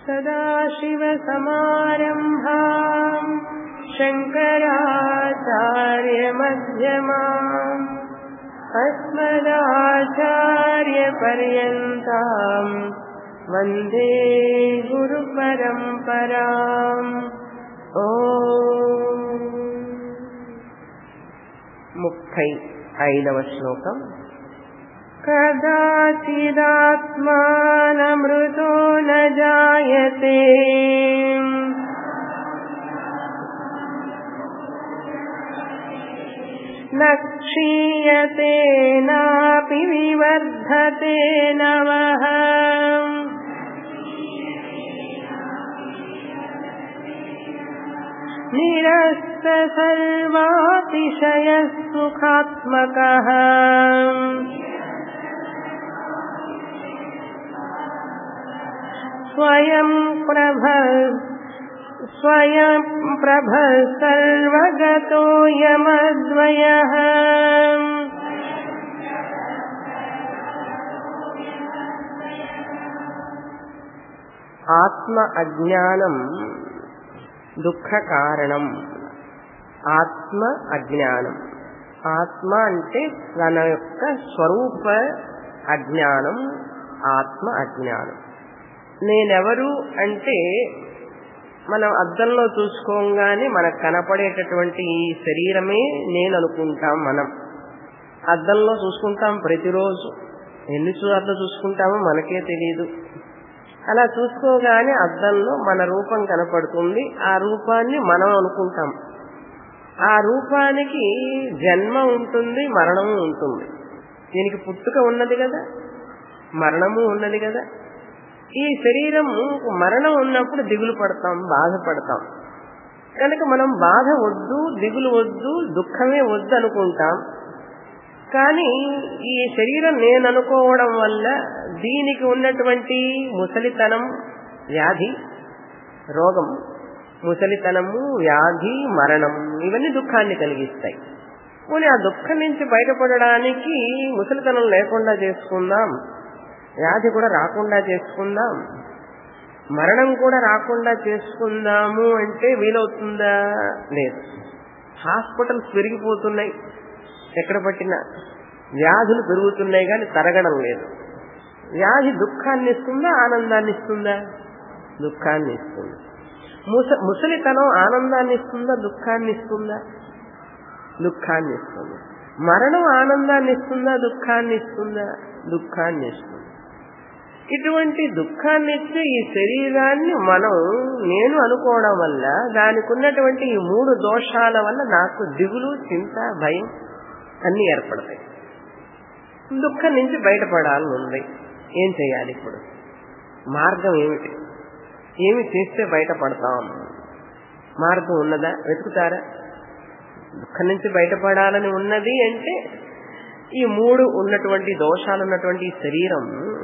सदाशिवसमारम्भाम् शङ्कराचार्यमध्यमाम् अस्मदाचार्यपर्यन्ताम् वन्दे गुरुपरम्पराम् ओ ముప్పై ఐదవ శ్లోకం कदाचिदात्मानमृतो न जायते न क्षीयते नापि विवर्धते नवः निरस्तसर्वातिशयः सुखात्मकः स्वयं प्रभ स्वयं प्रभ सर्वगतो यमद्वयः ఆత్మ అజ్ఞానం దుఃఖ కారణం ఆత్మ అజ్ఞానం ఆత్మ అంటే తన యొక్క స్వరూప అజ్ఞానం ఆత్మ అజ్ఞానం నేనెవరు అంటే మనం అద్దంలో చూసుకోగానే మనకు కనపడేటటువంటి ఈ శరీరమే నేను అనుకుంటాం మనం అద్దంలో చూసుకుంటాం ప్రతిరోజు ఎన్నిసార్లు చూసుకుంటామో మనకే తెలియదు అలా చూసుకోగానే అద్దంలో మన రూపం కనపడుతుంది ఆ రూపాన్ని మనం అనుకుంటాం ఆ రూపానికి జన్మ ఉంటుంది మరణము ఉంటుంది దీనికి పుట్టుక ఉన్నది కదా మరణము ఉన్నది కదా ఈ శరీరం మరణం ఉన్నప్పుడు దిగులు పడతాం బాధపడతాం కనుక మనం బాధ వద్దు దిగులు వద్దు దుఃఖమే వద్దు అనుకుంటాం కానీ ఈ శరీరం నేను అనుకోవడం వల్ల దీనికి ఉన్నటువంటి ముసలితనం వ్యాధి రోగం ముసలితనము వ్యాధి మరణం ఇవన్నీ దుఃఖాన్ని కలిగిస్తాయి పోనీ ఆ దుఃఖం నుంచి బయటపడడానికి ముసలితనం లేకుండా చేసుకుందాం వ్యాధి కూడా రాకుండా చేసుకుందాం మరణం కూడా రాకుండా చేసుకుందాము అంటే వీలవుతుందా లేదు హాస్పిటల్స్ పెరిగిపోతున్నాయి ఎక్కడ పట్టినా వ్యాధులు పెరుగుతున్నాయి కానీ తరగడం లేదు వ్యాధి దుఃఖాన్ని ఇస్తుందా ఆనందాన్ని ఇస్తుందా దుఃఖాన్ని ఇస్తుంది ముస ముసలితనం ఆనందాన్ని ఇస్తుందా దుఃఖాన్ని ఇస్తుందా దుఃఖాన్ని ఇస్తుంది మరణం ఆనందాన్ని ఇస్తుందా దుఃఖాన్ని ఇస్తుందా దుఃఖాన్ని ఇస్తుంది ఇటువంటి దుఃఖాన్ని ఇచ్చే ఈ శరీరాన్ని మనం నేను అనుకోవడం వల్ల దానికి ఉన్నటువంటి ఈ మూడు దోషాల వల్ల నాకు దిగులు చింత భయం అన్ని ఏర్పడతాయి దుఃఖం నుంచి బయటపడాలని ఉంది ఏం చేయాలి ఇప్పుడు మార్గం ఏమిటి ఏమి చేస్తే బయటపడతాం మార్గం ఉన్నదా వెతుకుతారా దుఃఖం నుంచి బయటపడాలని ఉన్నది అంటే ఈ మూడు ఉన్నటువంటి దోషాలు ఉన్నటువంటి ఈ శరీరం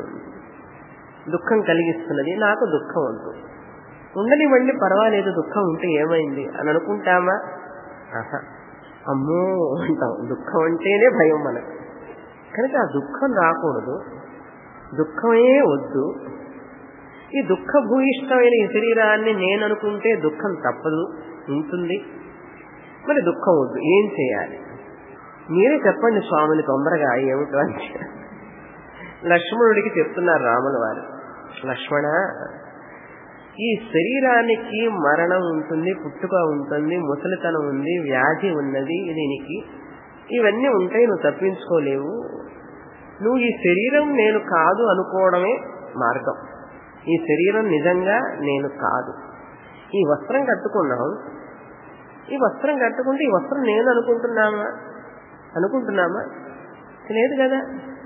దుఃఖం కలిగిస్తున్నది నాకు దుఃఖం వద్దు ఉండనివ్వండి పర్వాలేదు దుఃఖం ఉంటే ఏమైంది అని అనుకుంటామా ఆహా అమ్మో అంటాం దుఃఖం అంటేనే భయం మనకు కనుక ఆ దుఃఖం రాకూడదు దుఃఖమే వద్దు ఈ దుఃఖ భూయిష్టమైన ఈ శరీరాన్ని నేను అనుకుంటే దుఃఖం తప్పదు ఉంటుంది మరి దుఃఖం వద్దు ఏం చేయాలి మీరే చెప్పండి స్వామిని తొందరగా ఏమిటో అని లక్ష్మణుడికి చెప్తున్నారు రాముల వారు లక్ష్మణ ఈ శరీరానికి మరణం ఉంటుంది పుట్టుక ఉంటుంది ముసలితనం ఉంది వ్యాధి ఉన్నది దీనికి ఇవన్నీ ఉంటాయి నువ్వు తప్పించుకోలేవు నువ్వు ఈ శరీరం నేను కాదు అనుకోవడమే మార్గం ఈ శరీరం నిజంగా నేను కాదు ఈ వస్త్రం కట్టుకున్నాం ఈ వస్త్రం కట్టుకుంటే ఈ వస్త్రం నేను అనుకుంటున్నామా అనుకుంటున్నామా లేదు కదా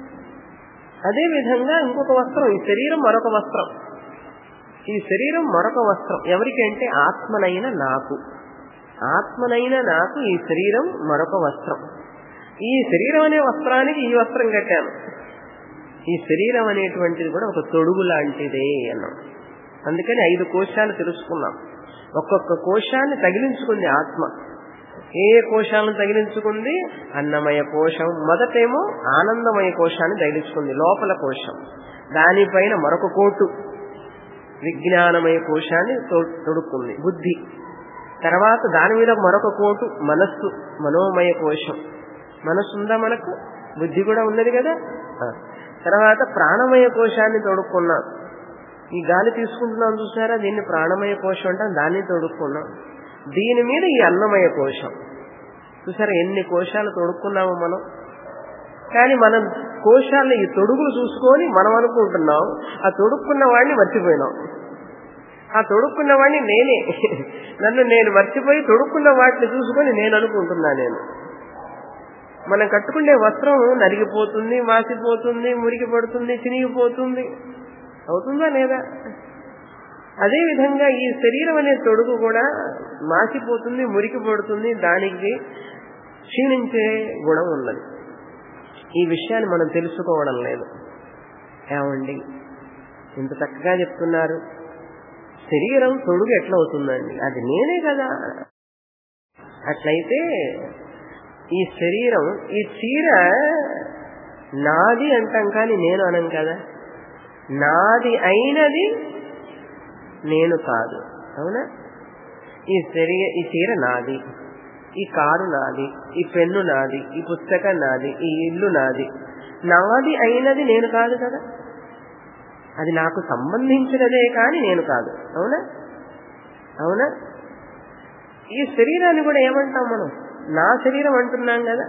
అదే విధంగా ఇంకొక వస్త్రం ఈ శరీరం మరొక వస్త్రం ఈ శరీరం మరొక వస్త్రం ఎవరికి అంటే ఆత్మనైన నాకు ఆత్మనైన నాకు ఈ శరీరం మరొక వస్త్రం ఈ శరీరం అనే వస్త్రానికి ఈ వస్త్రం కట్టాను ఈ శరీరం అనేటువంటిది కూడా ఒక తొడుగు లాంటిదే అన్నాం అందుకని ఐదు కోశాలు తెలుసుకున్నాం ఒక్కొక్క కోశాన్ని తగిలించుకుంది ఆత్మ ఏ కోశాలను తగిలించుకుంది అన్నమయ కోశం మొదటేమో ఆనందమయ కోశాన్ని తగిలించుకుంది లోపల కోశం దానిపైన మరొక కోటు విజ్ఞానమయ కోశాన్ని తొ- తొడుక్కుంది బుద్ధి తర్వాత దాని మీద మరొక కోటు మనస్సు మనోమయ కోశం మనస్సు ఉందా మనకు బుద్ధి కూడా ఉన్నది కదా ఆ. తర్వాత ప్రాణమయ కోశాన్ని తొడుక్కున్నాం ఈ గాలి తీసుకుంటున్నాం చూసారా దీన్ని ప్రాణమయ కోశం అంటాం దాన్ని తొడుక్కున్నాం దీని మీద ఈ అన్నమయ కోశం చూసారా ఎన్ని కోశాలు తొడుక్కున్నాము మనం కానీ మనం కోశాలను ఈ తొడుగులు చూసుకొని మనం అనుకుంటున్నాం ఆ తొడుక్కున్న వాడిని మర్చిపోయినాం ఆ తొడుక్కున్న వాడిని నేనే నన్ను నేను మర్చిపోయి తొడుక్కున్న వాటిని చూసుకొని నేను అనుకుంటున్నా నేను మనం కట్టుకునే వస్త్రం నలిగిపోతుంది మాసిపోతుంది మురికి పడుతుంది చినిగిపోతుంది అవుతుందా లేదా అదే విధంగా ఈ శరీరం అనే తొడుగు కూడా మాసిపోతుంది మురికి పడుతుంది దానికి క్షీణించే గుణం ఉన్నది ఈ విషయాన్ని మనం తెలుసుకోవడం లేదు ఏమండి ఇంత చక్కగా చెప్తున్నారు శరీరం తొడుగు ఎట్లా అవుతుందండి అది నేనే కదా అట్లయితే ఈ శరీరం ఈ చీర నాది అంటాం కానీ నేను అనం కదా నాది అయినది నేను కాదు అవునా ఈ శరీర ఈ చీర నాది ఈ కారు నాది ఈ పెన్ను నాది ఈ పుస్తకం నాది ఈ ఇల్లు నాది నాది అయినది నేను కాదు కదా అది నాకు సంబంధించినదే కానీ నేను కాదు అవునా అవునా ఈ శరీరాన్ని కూడా ఏమంటాం మనం నా శరీరం అంటున్నాం కదా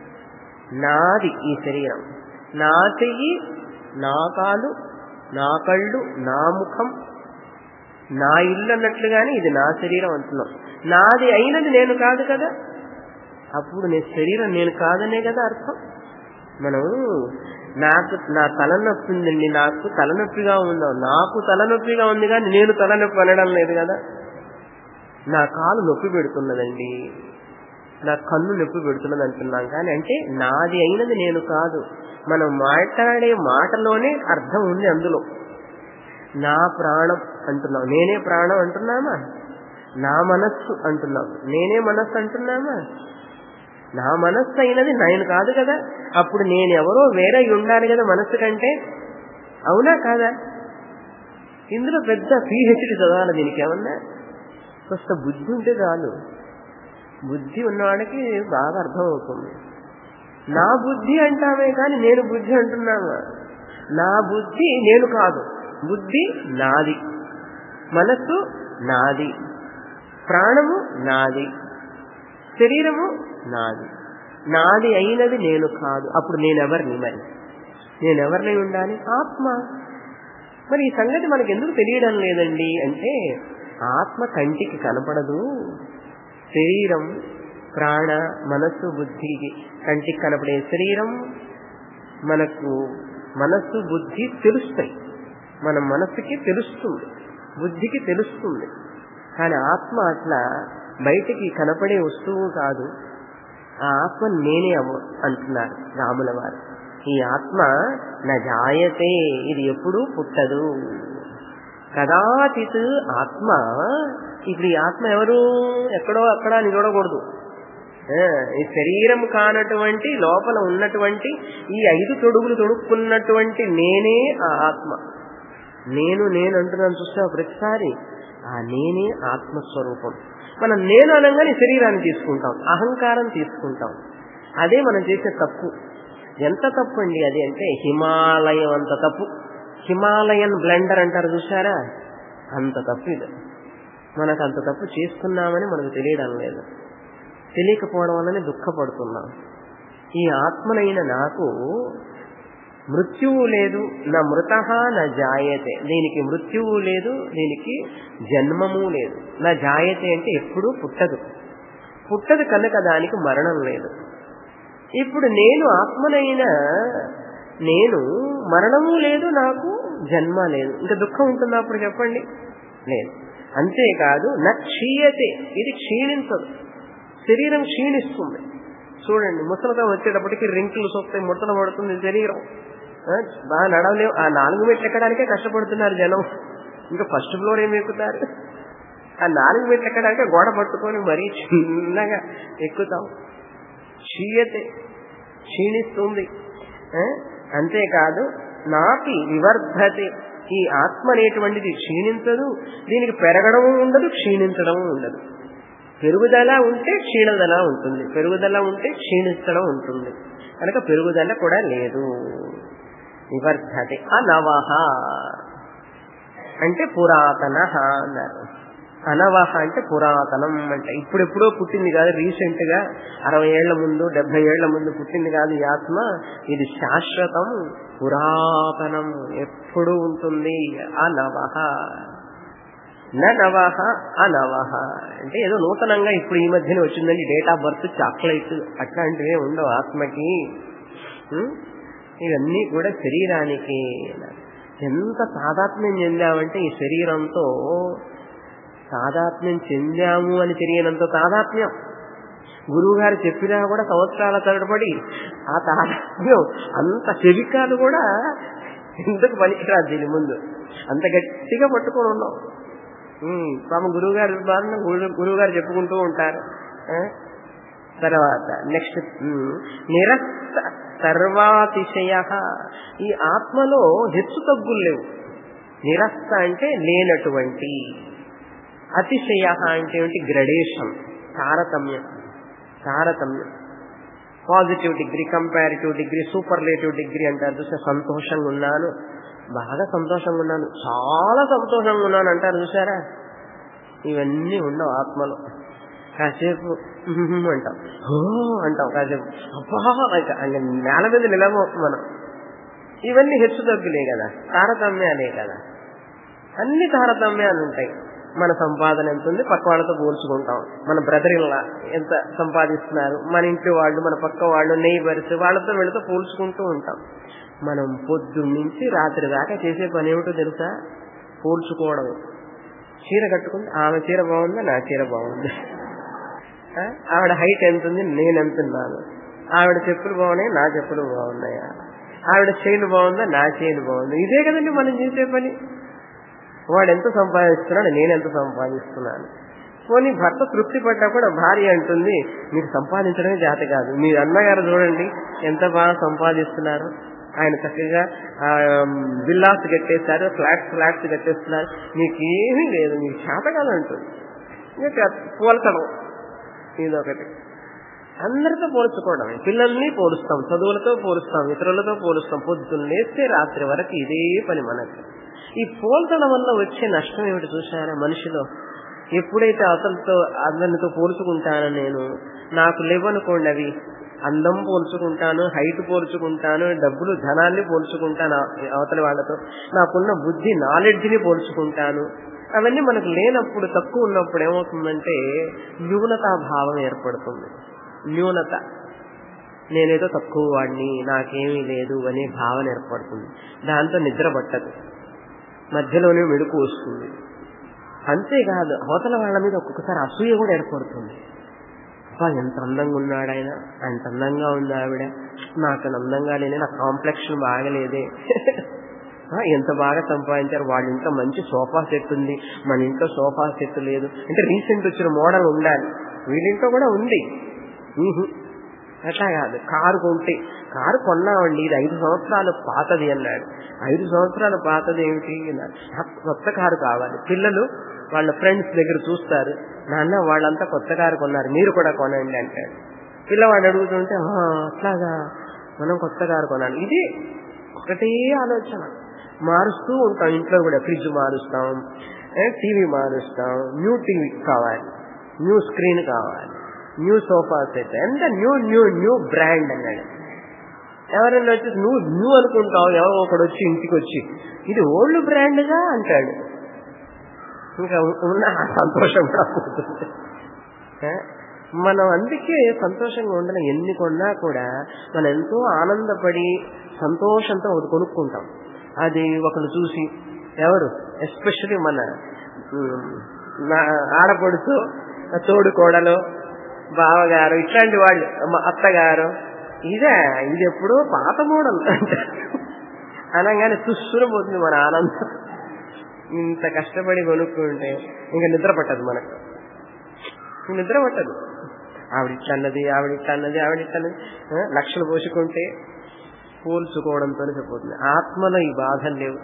నాది ఈ శరీరం నా చెయ్యి నా కాలు నా కళ్ళు నా ముఖం నా ఇల్లు అన్నట్లుగానే ఇది నా శరీరం అంటున్నాం నాది అయినది నేను కాదు కదా అప్పుడు నీ శరీరం నేను కాదనే కదా అర్థం మనం నాకు నా తలనొప్పి ఉందండి నాకు తలనొప్పిగా ఉందా నాకు తలనొప్పిగా ఉంది కానీ నేను తలనొప్పి అనడం లేదు కదా నా కాలు నొప్పి పెడుతున్నదండి నా కన్ను నొప్పి పెడుతున్నది అంటున్నాం కానీ అంటే నాది అయినది నేను కాదు మనం మాట్లాడే మాటలోనే అర్థం ఉంది అందులో నా ప్రాణం అంటున్నాం నేనే ప్రాణం అంటున్నామా నా మనస్సు అంటున్నాం నేనే మనస్సు అంటున్నామా నా మనస్సు అయినది నేను కాదు కదా అప్పుడు నేను ఎవరో వేరే ఉండాలి కదా మనస్సు కంటే అవునా కాదా ఇందులో పెద్ద పిహెచ్డి చదవాలి దీనికి ఏమన్నా కొంత బుద్ధి ఉంటే చాలు బుద్ధి ఉన్నవాడికి బాగా అర్థమవుతుంది నా బుద్ధి అంటామే కానీ నేను బుద్ధి అంటున్నామా నా బుద్ధి నేను కాదు బుద్ధి నాది మనస్సు నాది ప్రాణము నాది శరీరము నాది నాది అయినది నేను కాదు అప్పుడు నేనెవరిని మరి నేనెవరిని ఉండాలి ఆత్మ మరి ఈ సంగతి మనకు ఎందుకు తెలియడం లేదండి అంటే ఆత్మ కంటికి కనపడదు శరీరం ప్రాణ మనస్సు బుద్ధికి కంటికి కనపడే శరీరం మనకు మనస్సు బుద్ధి తెలుస్తాయి మన మనస్సుకి తెలుస్తుంది బుద్ధికి తెలుస్తుంది కానీ ఆత్మ అట్లా బయటికి కనపడే వస్తువు కాదు ఆ ఆత్మ నేనే అవ్వ అంటున్నారు రాముల వారు ఈ ఆత్మ నా జాయతే ఇది ఎప్పుడూ పుట్టదు కదాచిత్ ఆత్మ ఇప్పుడు ఈ ఆత్మ ఎవరు ఎక్కడో అక్కడ అని చూడకూడదు ఆ, ఈ శరీరం కానటువంటి లోపల ఉన్నటువంటి ఈ ఐదు తొడుగులు తొడుక్కున్నటువంటి నేనే ఆ ఆత్మ నేను నేను అంటున్నాను చూస్తా ప్రతిసారి ఆ నేనే ఆత్మస్వరూపం మనం నేను అనగానే శరీరాన్ని తీసుకుంటాం అహంకారం తీసుకుంటాం అదే మనం చేసే తప్పు ఎంత తప్పు అండి అది అంటే హిమాలయం అంత తప్పు హిమాలయన్ బ్లెండర్ అంటారు చూసారా అంత తప్పు ఇది మనకు అంత తప్పు చేస్తున్నామని మనకు తెలియడం లేదు తెలియకపోవడం వల్లనే దుఃఖపడుతున్నాం ఈ ఆత్మనైన నాకు మృత్యువు లేదు నా మృత నా జాయతే దీనికి మృత్యువు లేదు దీనికి జన్మము లేదు నా జాయతే అంటే ఎప్పుడూ పుట్టదు పుట్టదు కనుక దానికి మరణం లేదు ఇప్పుడు నేను ఆత్మనైన నేను మరణము లేదు నాకు జన్మ లేదు ఇంకా దుఃఖం ఉంటుందా అప్పుడు చెప్పండి లేదు అంతేకాదు నా క్షీయతే ఇది క్షీణించదు శరీరం క్షీణిస్తుంది చూడండి ముసలిగా వచ్చేటప్పటికి రింకులు సొస్తాయి ముడతలు పడుతుంది శరీరం ఆ, బాగా నడవలేవు ఆ నాలుగు మెట్లు ఎక్కడానికే కష్టపడుతున్నారు జనం ఇంకా ఫస్ట్ ఫ్లోర్ ఏమి ఎక్కుతారు ఆ నాలుగు మెట్లు ఎక్కడానికే గోడ పట్టుకొని మరీ చిన్నగా ఎక్కుతాం క్షీయతే క్షీణిస్తుంది ఆ, అంతేకాదు నాపి వివర్ధతే ఈ ఆత్మ అనేటువంటిది క్షీణించదు దీనికి పెరగడం ఉండదు క్షీణించడం ఉండదు పెరుగుదల ఉంటే క్షీణదల ఉంటుంది పెరుగుదల ఉంటే క్షీణించడం ఉంటుంది కనుక పెరుగుదల కూడా లేదు నివర్ధతే అనవహ అంటే పురాతన అన్నారు అనవహ అంటే పురాతనం అంటే ఇప్పుడెప్పుడో పుట్టింది కాదు రీసెంట్ గా అరవై ఏళ్ల ముందు డెబ్బై ఏళ్ల ముందు పుట్టింది కాదు ఈ ఆత్మ ఇది శాశ్వతం పురాతనం ఎప్పుడు ఉంటుంది అనవహ నవహ అనవహ అంటే ఏదో నూతనంగా ఇప్పుడు ఈ మధ్యన వచ్చిందండి డేట్ ఆఫ్ బర్త్ చాక్లెట్ అట్లాంటివే ఉండవు ఆత్మకి ఉం? ఇవన్నీ కూడా శరీరానికి ఎంత తాదాత్మ్యం చెందామంటే ఈ శరీరంతో తాదాత్మ్యం చెందాము అని తెలియనంత తాదాత్మ్యం గురువు గారు చెప్పినా కూడా సంవత్సరాల తరబడి ఆ తాదాత్మ్యం అంత చెవికాలు కూడా ఎందుకు పనికిరాదు దీని ముందు అంత గట్టిగా పట్టుకొని ఉన్నాం ఉమ్, పాప గురువు గారి గురువు గారు చెప్పుకుంటూ ఉంటారు ఆ? తర్వాత నెక్స్ట్ నిరస్త సర్వాతిశయ ఈ ఆత్మలో హెచ్చు తగ్గులు లేవు నిరస్త అంటే లేనటువంటి అతిశయ అంటే ఏంటి గ్రడేషన్ తారతమ్యం తారతమ్యం positive degree comparative degree superlative degree అంటారు చూసా సంతోషంగా ఉన్నాను బాగా సంతోషంగా ఉన్నాను చాలా సంతోషంగా ఉన్నాను అంటారు చూసారా ఇవన్నీ ఉండవు ఆత్మలో కాసేపు "ఉహుహు" అంటాం "ఓ" అంటాం కాసేపు అబ్బా అంటాం. ఇంకా నేల మీద నిలవం మనం ఇవన్నీ హెచ్చు తగ్గులే కదా తారతమ్యాలే కదా అన్ని తారతమ్యాలు ఉంటాయి మన సంపాదన ఎంత ఉంది పక్క వాళ్ళతో పోల్చుకుంటాం మన బ్రదర్ ఇలా ఎంత సంపాదిస్తున్నారు మన ఇంటి వాళ్ళు మన పక్క వాళ్ళు నెయ్యబరిసి వాళ్ళతో వీళ్ళతో పోల్చుకుంటూ ఉంటాం మనం పొద్దు నుంచి రాత్రి దాకా చేసే పని ఏమిటో తెలుసా పోల్చుకోవడం చీర కట్టుకుంటే ఆమె చీర బాగుందా నా చీర బాగుంది ఆ? ఆవిడ హైట్ ఎంత ఉంది నేను ఎంత ఉన్నాను ఆవిడ చెప్పులు బాగున్నాయి నా చెప్పులు బాగున్నాయా ఆవిడ చైన్ బాగుందా నా చైన్ బాగుంది ఇదే కదండి మనం చేసే పని వాడు ఎంత సంపాదిస్తున్నాడు నేను ఎంత సంపాదిస్తున్నాను పోనీ భర్త తృప్తి పడ్డా కూడా భార్య అంటుంది మీకు సంపాదించడమే జాత కాదు మీ అన్నగారు చూడండి ఎంత బాగా సంపాదిస్తున్నారు ఆయన చక్కగా ఆ, విల్లాస్ కట్టేశారు ఫ్లాట్స్ ఫ్లాట్స్ కట్టేస్తున్నారు మీకు ఏమీ లేదు మీకు చేత కాదంటుంది ఇంకా పోల్చడం ఇదొకటి అందరితో పోల్చుకోవడం పిల్లల్ని పోలుస్తాం చదువులతో పోలుస్తాం ఇతరులతో పోలుస్తాం పొద్దున్న లేస్తే రాత్రి వరకు ఇదే పని మనకి ఈ పోల్చడం వల్ల వచ్చే నష్టం ఏమిటి చూసారా మనిషిలో ఎప్పుడైతే అతనితో అందరితో పోల్చుకుంటానో నేను నాకు లేవనుకోండి అవి అందం పోల్చుకుంటాను హైట్ పోల్చుకుంటాను డబ్బులు ధనాన్ని పోల్చుకుంటాను అవతలి వాళ్ళతో నాకున్న బుద్ధి నాలెడ్జ్ని పోల్చుకుంటాను అవన్నీ మనకు లేనప్పుడు తక్కువ ఉన్నప్పుడు ఏమవుతుందంటే న్యూనతా భావం ఏర్పడుతుంది న్యూనత నేనేదో తక్కువ వాడిని నాకేమీ లేదు అనే భావన ఏర్పడుతుంది దాంతో నిద్ర పట్టదు మధ్యలోనే మెడుకు వస్తుంది అంతేకాదు అవతల వాళ్ళ మీద ఒక్కొక్కసారి అసూయ కూడా ఏర్పడుతుంది అబ్బా ఎంత అందంగా ఉన్నాడు ఆయన అంత అందంగా ఉంది ఆవిడ నాకు అందంగా లేని నా కాంప్లెక్షన్ బాగలేదే ఆ, ఎంత బాగా సంపాదించారు వాళ్ళ ఇంట్లో మంచి సోఫా సెట్ ఉంది మన ఇంట్లో సోఫా సెట్ లేదు అంటే రీసెంట్ వచ్చిన మోడల్ ఉండాలి వీళ్ళింట్లో కూడా ఉంది ఊహు. అట్లా కాదు కారు కొంటే కారు కొన్నామండి ఇది ఐదు సంవత్సరాలు పాతది అన్నాడు ఐదు సంవత్సరాలు పాతది ఏమిటి అన్నాడు. నాకు కొత్త కారు కావాలి పిల్లలు వాళ్ళ ఫ్రెండ్స్ దగ్గర చూస్తారు నాన్న వాళ్ళంతా కొత్త కారు కొన్నారు మీరు కూడా కొనండి అంటాడు పిల్లవాడు అడుగుతుంటే "ఆ, అట్లాగా మనం కొత్త కారు కొనాలి ఇది ఒకటే ఆలోచన మారుస్తూ ఉంటాం ఇంట్లో కూడా ఫ్రిడ్జ్ మారుస్తాం టీవీ మారుస్తాం న్యూ టీవీ కావాలి న్యూ స్క్రీన్ కావాలి న్యూ సోఫా సెట్ ఎంత న్యూ న్యూ న్యూ బ్రాండ్ అన్నాడు ఎవరైనా వచ్చి నువ్వు న్యూ అనుకుంటావు ఎవరో ఒకడు వచ్చి ఇంటికి వచ్చి ఇది ఓల్డ్ బ్రాండ్గా అంటాడు ఇంకా ఉన్న ఆ సంతోషం కూడా పోతుంది ఆ? మనం అందుకే సంతోషంగా ఉండడం ఎన్ని కొన్నా కూడా మనం ఎంతో ఆనందపడి సంతోషంతో ఒకటి కొనుక్కుంటాం అది ఒకరు చూసి ఎవరు ఎస్పెషల్లీ మన ఉమ్, నా ఆడపడుచు నా తోడు కోడలు బావగారు ఇట్లాంటి వాళ్ళు మా అత్తగారు ఇదే ఇది ఎప్పుడో పాత మోడల్ అంటారు అనగానే తుస్సున పోతుంది మన ఆనందం ఇంత కష్టపడి కొనుక్కుంటే ఇంకా నిద్ర పట్టదు మనకు నిద్ర పట్టదు ఆవిడిట్లన్నది ఆవిడిట్లన్నది ఆవిడిట్లన్నది ఆ, లక్షలు పోసుకుంటే పోల్చుకోవడంతో చెప్పబోతుంది ఆత్మలో ఈ బాధలు లేవు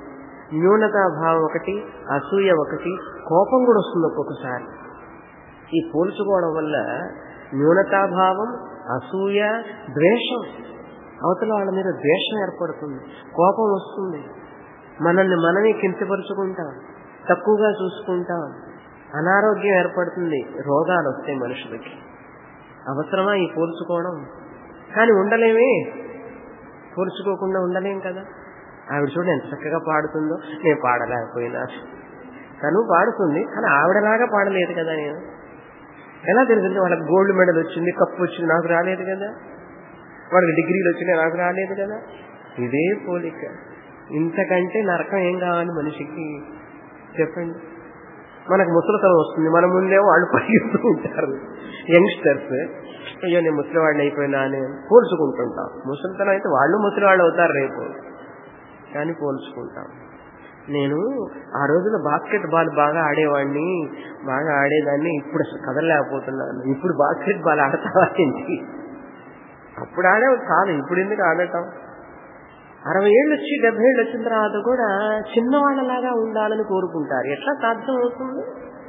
న్యూనతాభావం ఒకటి అసూయ ఒకటి కోపం కూడా వస్తుంది ఒక్కొక్కసారి ఈ పోల్చుకోవడం వల్ల న్యూనతాభావం అసూయ ద్వేషం అవతల వాళ్ళ మీద ద్వేషం ఏర్పడుతుంది కోపం వస్తుంది మనల్ని మనమే కించపరుచుకుంటాం తక్కువగా చూసుకుంటాం అనారోగ్యం ఏర్పడుతుంది రోగాలు వస్తాయి మనుషులకి అవసరమా ఈ పోల్చుకోవడం కానీ ఉండలేమే పోల్చుకోకుండా ఉండలేం కదా ఆవిడ చూడండి ఎంత చక్కగా పాడుతుందో నేను పాడలేకపోయినా తను పాడుతుంది కానీ ఆవిడలాగా పాడలేదు కదా నేను ఎలా తెలిసింది వాళ్ళకి గోల్డ్ మెడల్ వచ్చింది కప్పు వచ్చింది నాకు రాలేదు కదా వాళ్ళకి డిగ్రీలు వచ్చినాయి నాకు రాలేదు కదా ఇదే పోలిక ఇంతకంటే నరకం ఏం కావాలి మనిషికి చెప్పండి మనకు ముసలితనం వస్తుంది మన ముందే వాళ్ళు పరిగెత్తూ ఉంటారు యంగ్స్టర్స్ అయ్యో నేను ముసలివాడిని అయిపోయినా అని పోల్చుకుంటుంటాం ముసలితనం అయితే వాళ్ళు ముసలివాళ్ళు అవుతారు రేపు కానీ పోల్చుకుంటాం నేను ఆ రోజున బాస్కెట్ బాల్ బాగా ఆడేవాడిని బాగా ఆడేదాన్ని ఇప్పుడు అసలు కదలలేకపోతున్నాను ఇప్పుడు బాస్కెట్ బాల్ ఆడతావా ఏంటి అప్పుడు ఆడేవి కాదు ఇప్పుడు ఎందుకు ఆడటం అరవై ఏళ్ళు వచ్చి డెబ్బై ఏళ్ళు వచ్చిన తర్వాత కూడా చిన్నవాళ్ళలాగా ఉండాలని కోరుకుంటారు ఎట్లా సాధ్యం అవుతుంది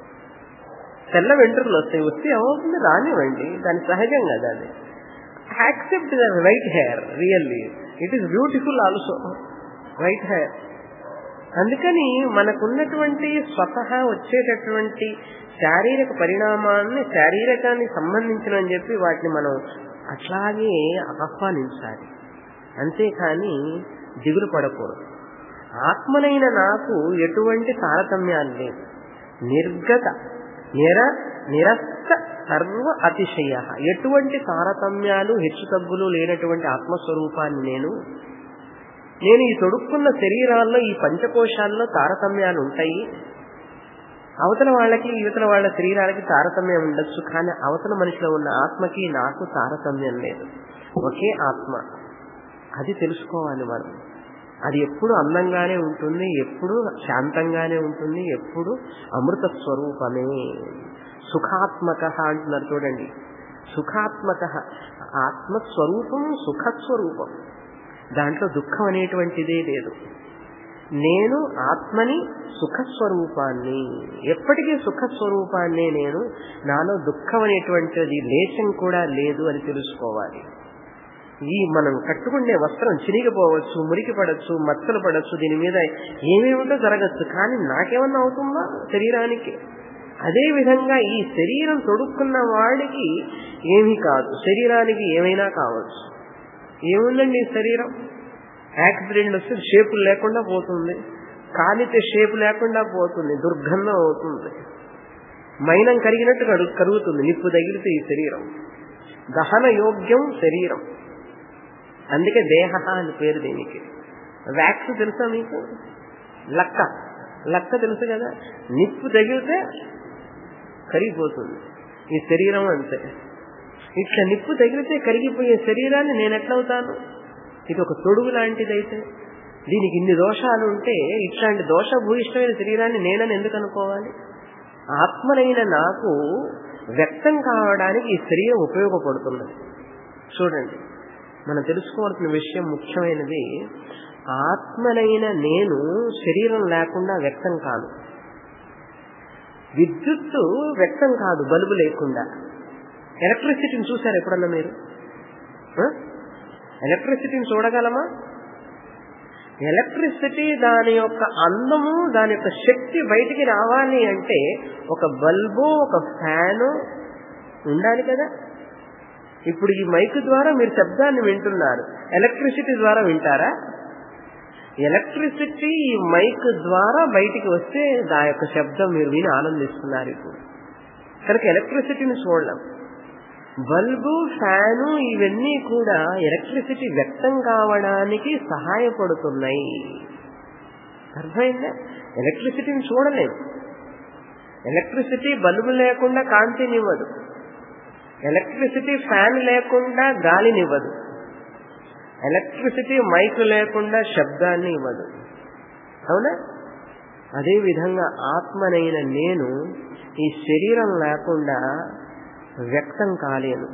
తెల్ల వెంట్రుకలు వస్తాయి వస్తే ఏమవుతుంది రానివ్వండి దాని సహజం కదా అది accept the white hair really it is beautiful also white hair అందుకని మనకున్నటువంటి స్వతహా వచ్చేటటువంటి శారీరక పరిణామాన్ని శారీరకానికి సంబంధించిన చెప్పి వాటిని మనం అట్లాగే ఆహ్వానించాలి అంతేకాని దిగులు పడకూడదు ఆత్మనైన నాకు ఎటువంటి తారతమ్యాలు లేవు నిర్గత నిర నిరస్త సర్వ అతిశయ ఎటువంటి తారతమ్యాలు హెచ్చుతగ్గులు లేనటువంటి ఆత్మస్వరూపాన్ని నేను నేను ఈ తొడుక్కున్న శరీరాల్లో ఈ పంచకోశాల్లో తారతమ్యాలు ఉంటాయి అవతల వాళ్ళకి యువతల వాళ్ళ శరీరాలకి తారతమ్యం ఉండొచ్చు కానీ అవతల మనిషిలో ఉన్న ఆత్మకి నాకు తారతమ్యం లేదు ఒకే ఆత్మ అది తెలుసుకోవాలి మనం అది ఎప్పుడు అందంగానే ఉంటుంది ఎప్పుడు శాంతంగానే ఉంటుంది ఎప్పుడు అమృత స్వరూపమే సుఖాత్మక అంటున్నారు చూడండి సుఖాత్మక ఆత్మస్వరూపం సుఖస్వరూపం దాంట్లో దుఃఖం అనేటువంటిదే లేదు నేను ఆత్మని సుఖస్వరూపాన్ని ఎప్పటికీ సుఖస్వరూపాన్నే నేను నాలో దుఃఖం అనేటువంటిది లేచం కూడా లేదు అని తెలుసుకోవాలి ఈ మనం కట్టుకునే వస్త్రం చిరిగిపోవచ్చు మురికి పడచ్చు మచ్చలు పడచ్చు దీని మీద ఏమేమిటో జరగచ్చు కానీ నాకేమన్నా అవుతుందా శరీరానికి అదే విధంగా ఈ శరీరం తొడుక్కున్న వాడికి ఏమీ కాదు శరీరానికి ఏమైనా కావచ్చు ఏముందండి ఈ శరీరం యాక్సిడెంట్ వస్తే షేపులు లేకుండా పోతుంది కాలితే షేపు లేకుండా పోతుంది దుర్గంధం అవుతుంది మైనం కరిగినట్టు కరుగుతుంది నిప్పు తగిలితే ఈ శరీరం దహన యోగ్యం శరీరం అందుకే దేహ అని పేరు దీనికి వ్యాక్స్ తెలుసా మీకు లక్క లక్క తెలుసు కదా నిప్పు తగిలితే కరిగిపోతుంది ఈ శరీరం అంతే ఇట్లా నిప్పు తగిలితే కరిగిపోయే శరీరాన్ని నేను ఎట్లవుతాను ఇది ఒక తొడుగు లాంటిదైతే దీనికి ఇన్ని దోషాలు ఉంటే ఇట్లాంటి దోషభూయిష్టమైన శరీరాన్ని నేనని ఎందుకు అనుకోవాలి ఆత్మనైన నాకు వ్యక్తం కావడానికి ఈ శరీరం ఉపయోగపడుతున్నది చూడండి మనం తెలుసుకోవాల్సిన విషయం ముఖ్యమైనది ఆత్మనైన నేను శరీరం లేకుండా వ్యక్తం కాను విద్యుత్తు వ్యక్తం కాదు బల్బు లేకుండా ఎలక్ట్రిసిటీని చూసారు ఎప్పుడన్నా మీరు ఎలక్ట్రిసిటీని చూడగలమా ఎలక్ట్రిసిటీ దాని యొక్క అందము దాని యొక్క శక్తి బయటికి రావాలి అంటే ఒక బల్బు ఒక ఫ్యాను ఉండాలి కదా ఇప్పుడు ఈ మైక్ ద్వారా మీరు శబ్దాన్ని వింటున్నారు ఎలక్ట్రిసిటీ ద్వారా వింటారా ఎలక్ట్రిసిటీ ఈ మైక్ ద్వారా బయటికి వస్తే దాని యొక్క శబ్దం మీరు విని ఆనందిస్తున్నారు ఇప్పుడు కనుక ఎలక్ట్రిసిటీని చూడలేం బల్బు ఫ్యాను ఇవన్నీ కూడా ఎలక్ట్రిసిటీ వ్యక్తం కావడానికి సహాయపడుతున్నాయి అర్థమైందా ఎలక్ట్రిసిటీని చూడలేము ఎలక్ట్రిసిటీ బల్బు లేకుండా కాంతినివ్వదు ఎలక్ట్రిసిటీ ఫ్యాన్ లేకుండా గాలినివ్వదు ఎలక్ట్రిసిటీ మైక్ లేకుండా శబ్దాన్ని ఇవ్వదు అవునా అదే విధంగా ఆత్మనైన నేను ఈ శరీరం లేకుండా వ్యక్తం కాలేను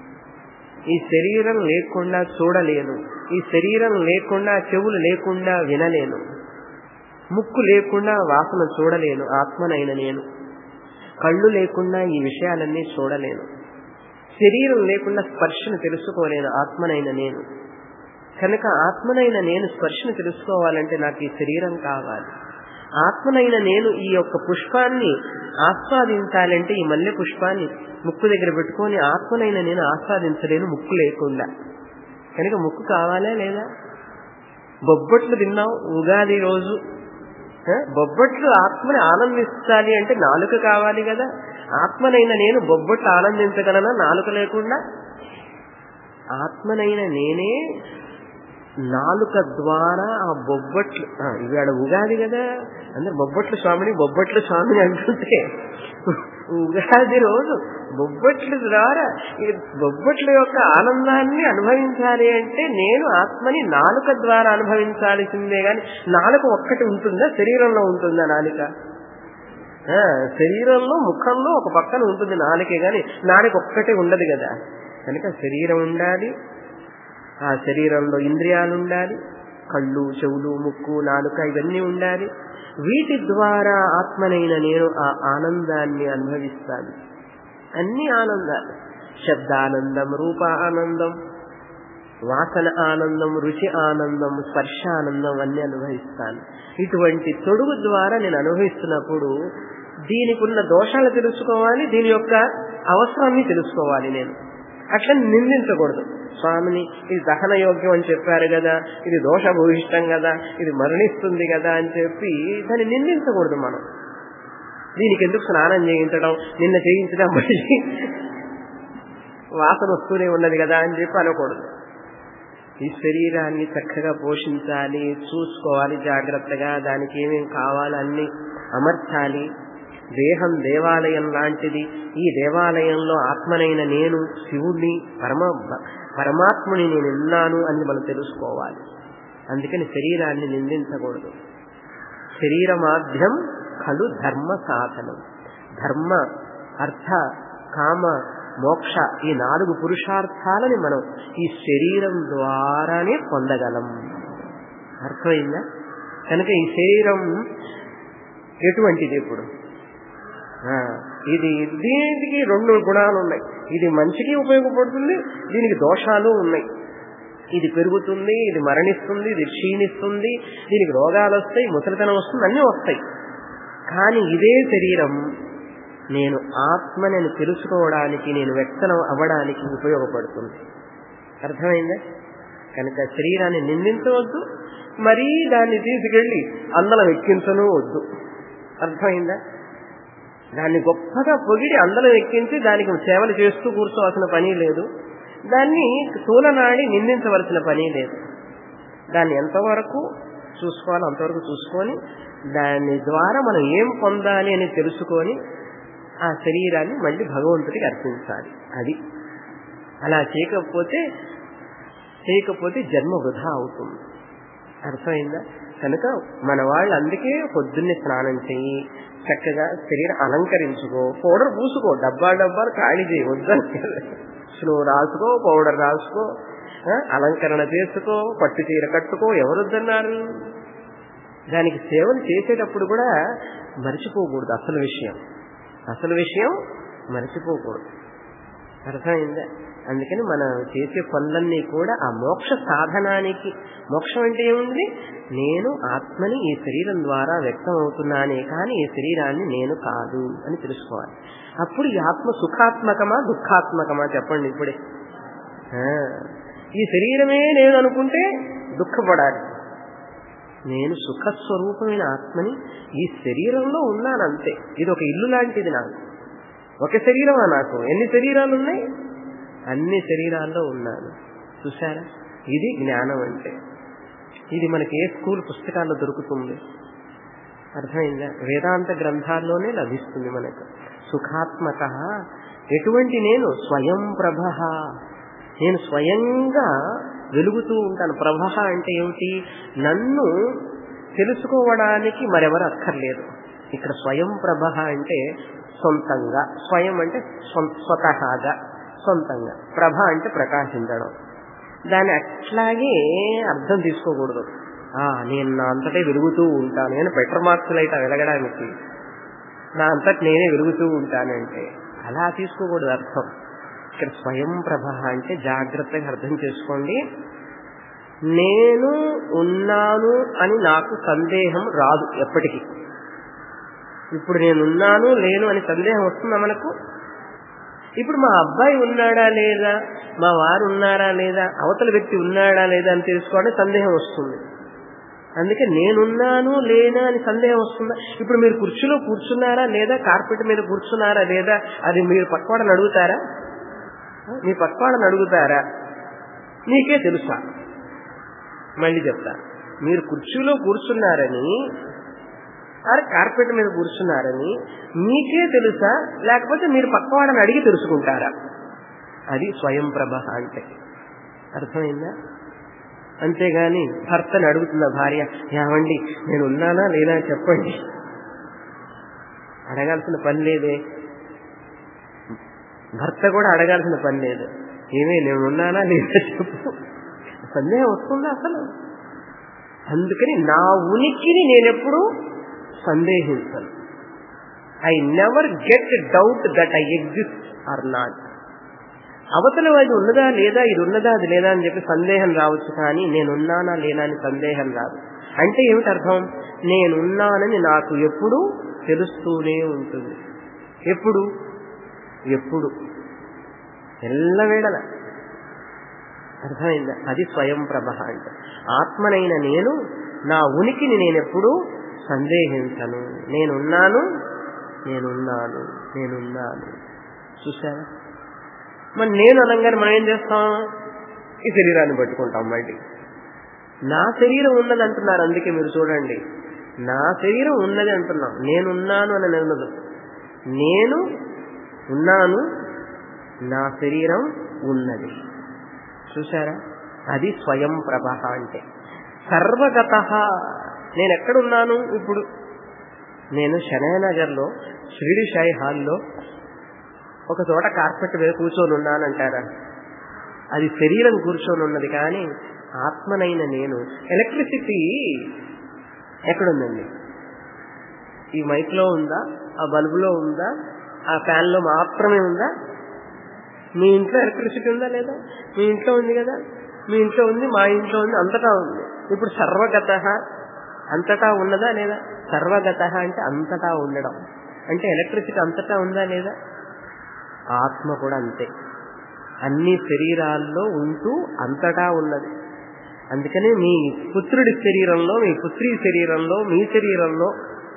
ఈ శరీరం లేకుండా చూడలేను ఈ శరీరం లేకుండా చెవులు లేకుండా వినలేను ముక్కు లేకుండా వాసన చూడలేను ఆత్మనైన నేను కళ్ళు లేకుండా ఈ విషయాలన్నీ చూడలేను శరీరం లేకుండా స్పర్శను తెలుసుకోలేను ఆత్మనైన నేను కనుక ఆత్మనైన నేను స్పర్శను తెలుసుకోవాలంటే నాకు ఈ శరీరం కావాలి ఆత్మనైన నేను ఈ యొక్క పుష్పాన్ని ఆస్వాదించాలంటే ఈ మల్లె పుష్పాన్ని ముక్కు దగ్గర పెట్టుకొని ఆత్మనైన నేను ఆస్వాదించలేను ముక్కు లేకుండా కనుక ముక్కు కావాలా లేదా బొబ్బట్లు తిన్నాం ఉగాది రోజు ఆ, బొబ్బట్లు ఆత్మని ఆనందించాలి అంటే నాలుక కావాలి కదా ఆత్మనైన నేను బొబ్బట్లు ఆనందించగలనా నాలుక లేకుండా ఆత్మనైన నేనే నాలుక ద్వారా ఆ బొబ్బట్లు ఆ, ఇవాళ ఉగాది కదా అందరు బొబ్బట్లు స్వామిని బొబ్బట్లు స్వామిని అంటుంటే ఉగాది రోజు బొబ్బట్ల ద్వారా ఈ బొబ్బట్ల యొక్క ఆనందాన్ని అనుభవించాలి అంటే నేను ఆత్మని నాలుక ద్వారా అనుభవించాల్సిందే గాని నాలుక ఒక్కటి ఉంటుందా శరీరంలో ఉంటుందా నాలుక ఆ, శరీరంలో ముఖంలో ఒక పక్కన ఉంటుంది నాలుకే గాని నాలుక ఒక్కటే ఉండదు కదా కనుక శరీరం ఉండాలి ఆ శరీరంలో ఇంద్రియాలు ఉండాలి కళ్ళు చెవులు ముక్కు నాలుక ఇవన్నీ ఉండాలి వీటి ద్వారా ఆత్మనైన నేను ఆ ఆనందాన్ని అనుభవిస్తాను అన్ని ఆనందాలు శబ్దానందం రూప ఆనందం వాసన ఆనందం రుచి ఆనందం స్పర్శ ఆనందం అన్ని అనుభవిస్తాను ఇటువంటి తొడుగు ద్వారా నేను అనుభవిస్తున్నప్పుడు దీనికి ఉన్న దోషాలు తెలుసుకోవాలి దీని యొక్క అవసరాన్ని తెలుసుకోవాలి నేను అట్లా నిందించకూడదు స్వామిని ఇది దహన యోగ్యం అని చెప్పారు కదా ఇది దోషభూయిష్టం కదా ఇది మరణిస్తుంది కదా అని చెప్పి దాన్ని నిందించకూడదు మనం దీనికి ఎందుకు స్నానం చేయించడం నిన్న చేయించడం మళ్ళీ వాసన వస్తూనే ఉన్నది కదా అని చెప్పి అనకూడదు ఈ శరీరాన్ని చక్కగా పోషించాలి చూసుకోవాలి జాగ్రత్తగా దానికి ఏమేం కావాలో అన్ని అమర్చాలి దేహం దేవాలయం లాంటిది ఈ దేవాలయంలో ఆత్మనైన నేను శివుణ్ణి పరమ పరమాత్ముని నేను ఉన్నాను అని మనం తెలుసుకోవాలి అందుకని శరీరాన్ని నిందించకూడదు శరీరమాధ్యం ఖలు ధర్మ సాధనం ధర్మ అర్థ కామ మోక్ష ఈ నాలుగు పురుషార్థాలని మనం ఈ శరీరం ద్వారానే పొందగలం అర్థమైందా కనుక ఈ శరీరం ఎటువంటిది ఇప్పుడు ఆ, ఇది దీనికి రెండు గుణాలు ఉన్నాయి ఇది మంచికి ఉపయోగపడుతుంది దీనికి దోషాలు ఉన్నాయి ఇది పెరుగుతుంది ఇది మరణిస్తుంది ఇది క్షీణిస్తుంది దీనికి రోగాలు వస్తాయి ముసలితనం వస్తుంది అన్నీ వస్తాయి కానీ ఇదే శరీరం నేను ఆత్మని తెలుసుకోవడానికి నేను వ్యక్తం అవ్వడానికి ఉపయోగపడుతుంది అర్థమైందా కనుక శరీరాన్ని నిందించవద్దు మరీ దాన్ని తీసుకెళ్లి అందలం ఎక్కించను వద్దు అర్థమైందా దాన్ని గొప్పగా పొగిడి అందరం ఎక్కించి దానికి సేవలు చేస్తూ కూర్చోవలసిన పని లేదు దాన్ని తూలనాడి నిందించవలసిన పని లేదు దాన్ని ఎంతవరకు చూసుకోవాలో అంతవరకు చూసుకొని దాని ద్వారా మనం ఏం పొందాలి అని తెలుసుకొని ఆ శరీరాన్ని మళ్ళీ భగవంతుడికి అర్పించాలి అది అలా చేయకపోతే చేయకపోతే జన్మ వృధా అవుతుంది అర్థమైందా కనుక మన వాళ్ళు అందుకే పొద్దున్నే స్నానం చెయ్యి చక్కగా శరీరం అలంకరించుకో పౌడర్ పూసుకో డబ్బా డబ్బాలు ఖాళీ చేయి వద్దని స్లో రాసుకో పౌడర్ రాసుకో ఆ, అలంకరణ చేసుకో పట్టు చీర కట్టుకో ఎవరు వద్దన్నారు దానికి సేవలు చేసేటప్పుడు కూడా మర్చిపోకూడదు అసలు విషయం అసలు విషయం మర్చిపోకూడదు అర్థమైందా అందుకని మనం చేసే పనులన్నీ కూడా ఆ మోక్ష సాధనానికి మోక్షం అంటే ఏముంది నేను ఆత్మని ఈ శరీరం ద్వారా వ్యక్తం అవుతున్నానే కానీ ఈ శరీరాన్ని నేను కాదు అని తెలుసుకోవాలి అప్పుడు ఈ ఆత్మ సుఖాత్మకమా దుఃఖాత్మకమా చెప్పండి ఇప్పుడే ఆ, ఈ శరీరమే నేను అనుకుంటే దుఃఖపడాలి నేను సుఖస్వరూపమైన ఆత్మని ఈ శరీరంలో ఉన్నానంతే ఇది ఒక ఇల్లు లాంటిది నాకు ఒక శరీరమా నాకు ఎన్ని శరీరాలు ఉన్నాయి అన్ని శరీరాల్లో ఉన్నాను చూసారా ఇది జ్ఞానం అంటే ఇది మనకి ఏ స్కూల్ పుస్తకాల్లో దొరుకుతుంది అర్థమైందా వేదాంత గ్రంథాల్లోనే లభిస్తుంది మనకు సుఖాత్మక ఎటువంటి నేను స్వయం ప్రభ నేను స్వయంగా వెలుగుతూ ఉంటాను ప్రభ అంటే ఏమిటి నన్ను తెలుసుకోవడానికి మరెవరు అక్కర్లేదు ఇక్కడ స్వయం ప్రభ అంటే సొంతంగా స్వయం అంటే స్వం- స్వతహాగా సొంతంగా ప్రభ అంటే ప్రకాశించడం దాన్ని అట్లాగే అర్థం తీసుకోకూడదు ఆ నేను నా అంతటే వెలుగుతూ ఉంటాను నేను బెటర్ మార్క్స్ లైట్ వెలగడానికి నా అంతటి నేనే వెలుగుతూ ఉంటానంటే అలా తీసుకోకూడదు అర్థం ఇక్కడ స్వయం ప్రభ అంటే జాగ్రత్తగా అర్థం చేసుకోండి నేను ఉన్నాను అని నాకు సందేహం రాదు ఎప్పటికీ ఇప్పుడు నేనున్నాను లేను అని సందేహం వస్తుందా మనకు ఇప్పుడు మా అబ్బాయి ఉన్నాడా లేదా మా వారు ఉన్నారా లేదా అవతల వ్యక్తి ఉన్నాడా లేదా అని తెలుసుకోవడం సందేహం వస్తుంది అందుకే నేనున్నాను లేనా అని సందేహం వస్తుందా ఇప్పుడు మీరు కుర్చీలో కూర్చున్నారా లేదా కార్పెట్ మీద కూర్చున్నారా లేదా అది మీరు పక్కవాడని అడుగుతారా మీ పక్కవాడని అడుగుతారా నీకే తెలుసా మళ్ళీ చెప్తా మీరు కుర్చీలో కూర్చున్నారని అరే కార్పెట్ మీద కూర్చున్నారని మీకే తెలుసా లేకపోతే మీరు పక్కవాడని అడిగి తెలుసుకుంటారా అది స్వయం ప్రభ అంటే అర్థమైందా అంతేగాని భర్తని అడుగుతున్న భార్య ఏమండి నేను ఉన్నానా లేదా చెప్పండి అడగాల్సిన పని లేదే భర్త కూడా అడగాల్సిన పని లేదు ఏమే నేను ఉన్నానా లేదా చెప్పు సందేహం వస్తుందా అసలు అందుకని నా ఉనికిని నేనెప్పుడు సందేహించను I never get doubt that I exist or not అవతల అది ఉన్నదా లేదా ఇది ఉన్నదా అది లేదా అని చెప్పి సందేహం రావచ్చు కానీ నేనున్నానా లేనా అని సందేహం రాదు అంటే ఏమిటి అర్థం నేనున్నానని నాకు ఎప్పుడు తెలుస్తూనే ఉంటుంది ఎప్పుడు ఎప్పుడు ఎల్లవేళల అర్థమైందా అది స్వయం ప్రభ అంటే ఆత్మనైన నేను నా ఉనికిని నేనెప్పుడు సందేహించను నేనున్నాను నేనున్నాను నేనున్నాను చూసారా మరి నేను అనగానే మనం ఏం చేస్తాం ఈ శరీరాన్ని పట్టుకుంటాం మళ్ళీ నా శరీరం ఉన్నది అంటున్నారు అందుకే మీరు చూడండి నా శరీరం ఉన్నది అంటున్నాం నేనున్నాను అని అన్నది నేను ఉన్నాను నా శరీరం ఉన్నది చూసారా అది స్వయం ప్రభ అంటే సర్వగత నేను ఎక్కడున్నాను ఇప్పుడు నేను శనయనగర్లో షిరిడి షాయి హాల్లో ఒక చోట కార్పెట్ మీద కూర్చొని ఉన్నానంటారా అది శరీరం కూర్చొని ఉన్నది కానీ ఆత్మనైన నేను ఎలక్ట్రిసిటీ ఎక్కడుందండి ఈ మైక్లో ఉందా ఆ బల్బులో ఉందా ఆ ఫ్యాన్లో మాత్రమే ఉందా మీ ఇంట్లో ఎలక్ట్రిసిటీ ఉందా లేదా మీ ఇంట్లో ఉంది కదా మీ ఇంట్లో ఉంది మా ఇంట్లో ఉంది అంతటా ఉంది ఇప్పుడు సర్వగత అంతటా ఉన్నదా లేదా సర్వగత అంటే అంతటా ఉండడం అంటే ఎలక్ట్రిసిటీ అంతటా ఉందా లేదా ఆత్మ కూడా అంతే అన్ని శరీరాల్లో ఉంటూ అంతటా ఉన్నది అందుకని మీ పుత్రుడి శరీరంలో మీ పుత్రి శరీరంలో మీ శరీరంలో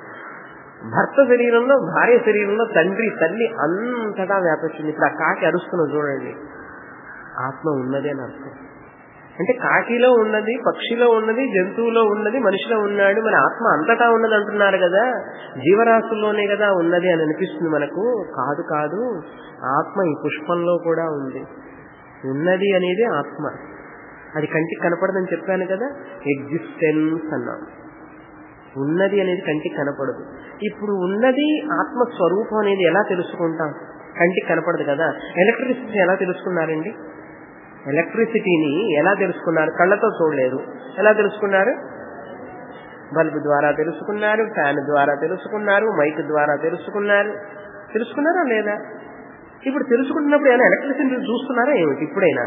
భర్త శరీరంలో భార్య శరీరంలో తండ్రి తల్లి అంతటా వ్యాపించింది ఇప్పుడు ఆ కాకి అరుస్తున్నది చూడండి ఆత్మ ఉన్నది అని అర్థం అంటే కాకిలో ఉన్నది పక్షిలో ఉన్నది జంతువులో ఉన్నది మనిషిలో ఉన్నాడు మరి ఆత్మ అంతటా ఉన్నది అంటున్నారు కదా జీవరాశుల్లోనే కదా ఉన్నది అని అనిపిస్తుంది మనకు కాదు కాదు ఆత్మ ఈ పుష్పంలో కూడా ఉంది ఉన్నది అనేది ఆత్మ అది కంటికి కనపడదని చెప్పాను కదా ఎగ్జిస్టెన్స్ అన్నాం ఉన్నది అనేది కంటికి కనపడదు ఇప్పుడు ఉన్నది ఆత్మ స్వరూపం అనేది ఎలా తెలుసుకుంటాం కంటికి కనపడదు కదా ఎలక్ట్రిసిటీ ఎలా తెలుసుకున్నారండి ఎలక్ట్రిసిటీని ఎలా తెలుసుకున్నారు కళ్ళతో చూడలేదు ఎలా తెలుసుకున్నారు బల్బు ద్వారా తెలుసుకున్నారు ఫ్యాన్ ద్వారా తెలుసుకున్నారు మైక్ ద్వారా తెలుసుకున్నారు తెలుసుకున్నారా లేదా ఇప్పుడు తెలుసుకుంటున్నప్పుడు ఏమైనా ఎలక్ట్రిసిటీ చూస్తున్నారా ఏమిటి ఇప్పుడైనా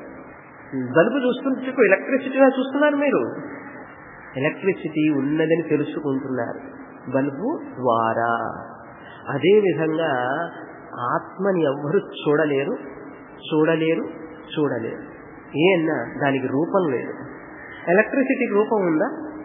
బల్బు చూస్తుంటే ఎలక్ట్రిసిటీగా చూస్తున్నారు మీరు ఎలక్ట్రిసిటీ ఉన్నదని తెలుసుకుంటున్నారు బల్బు ద్వారా అదే విధంగా ఆత్మని ఎవ్వరు చూడలేరు చూడలేరు చూడలేరు ఏ అన్నా దానికి రూపం లేదు ఎలక్ట్రిసిటీకి రూపం ఉందా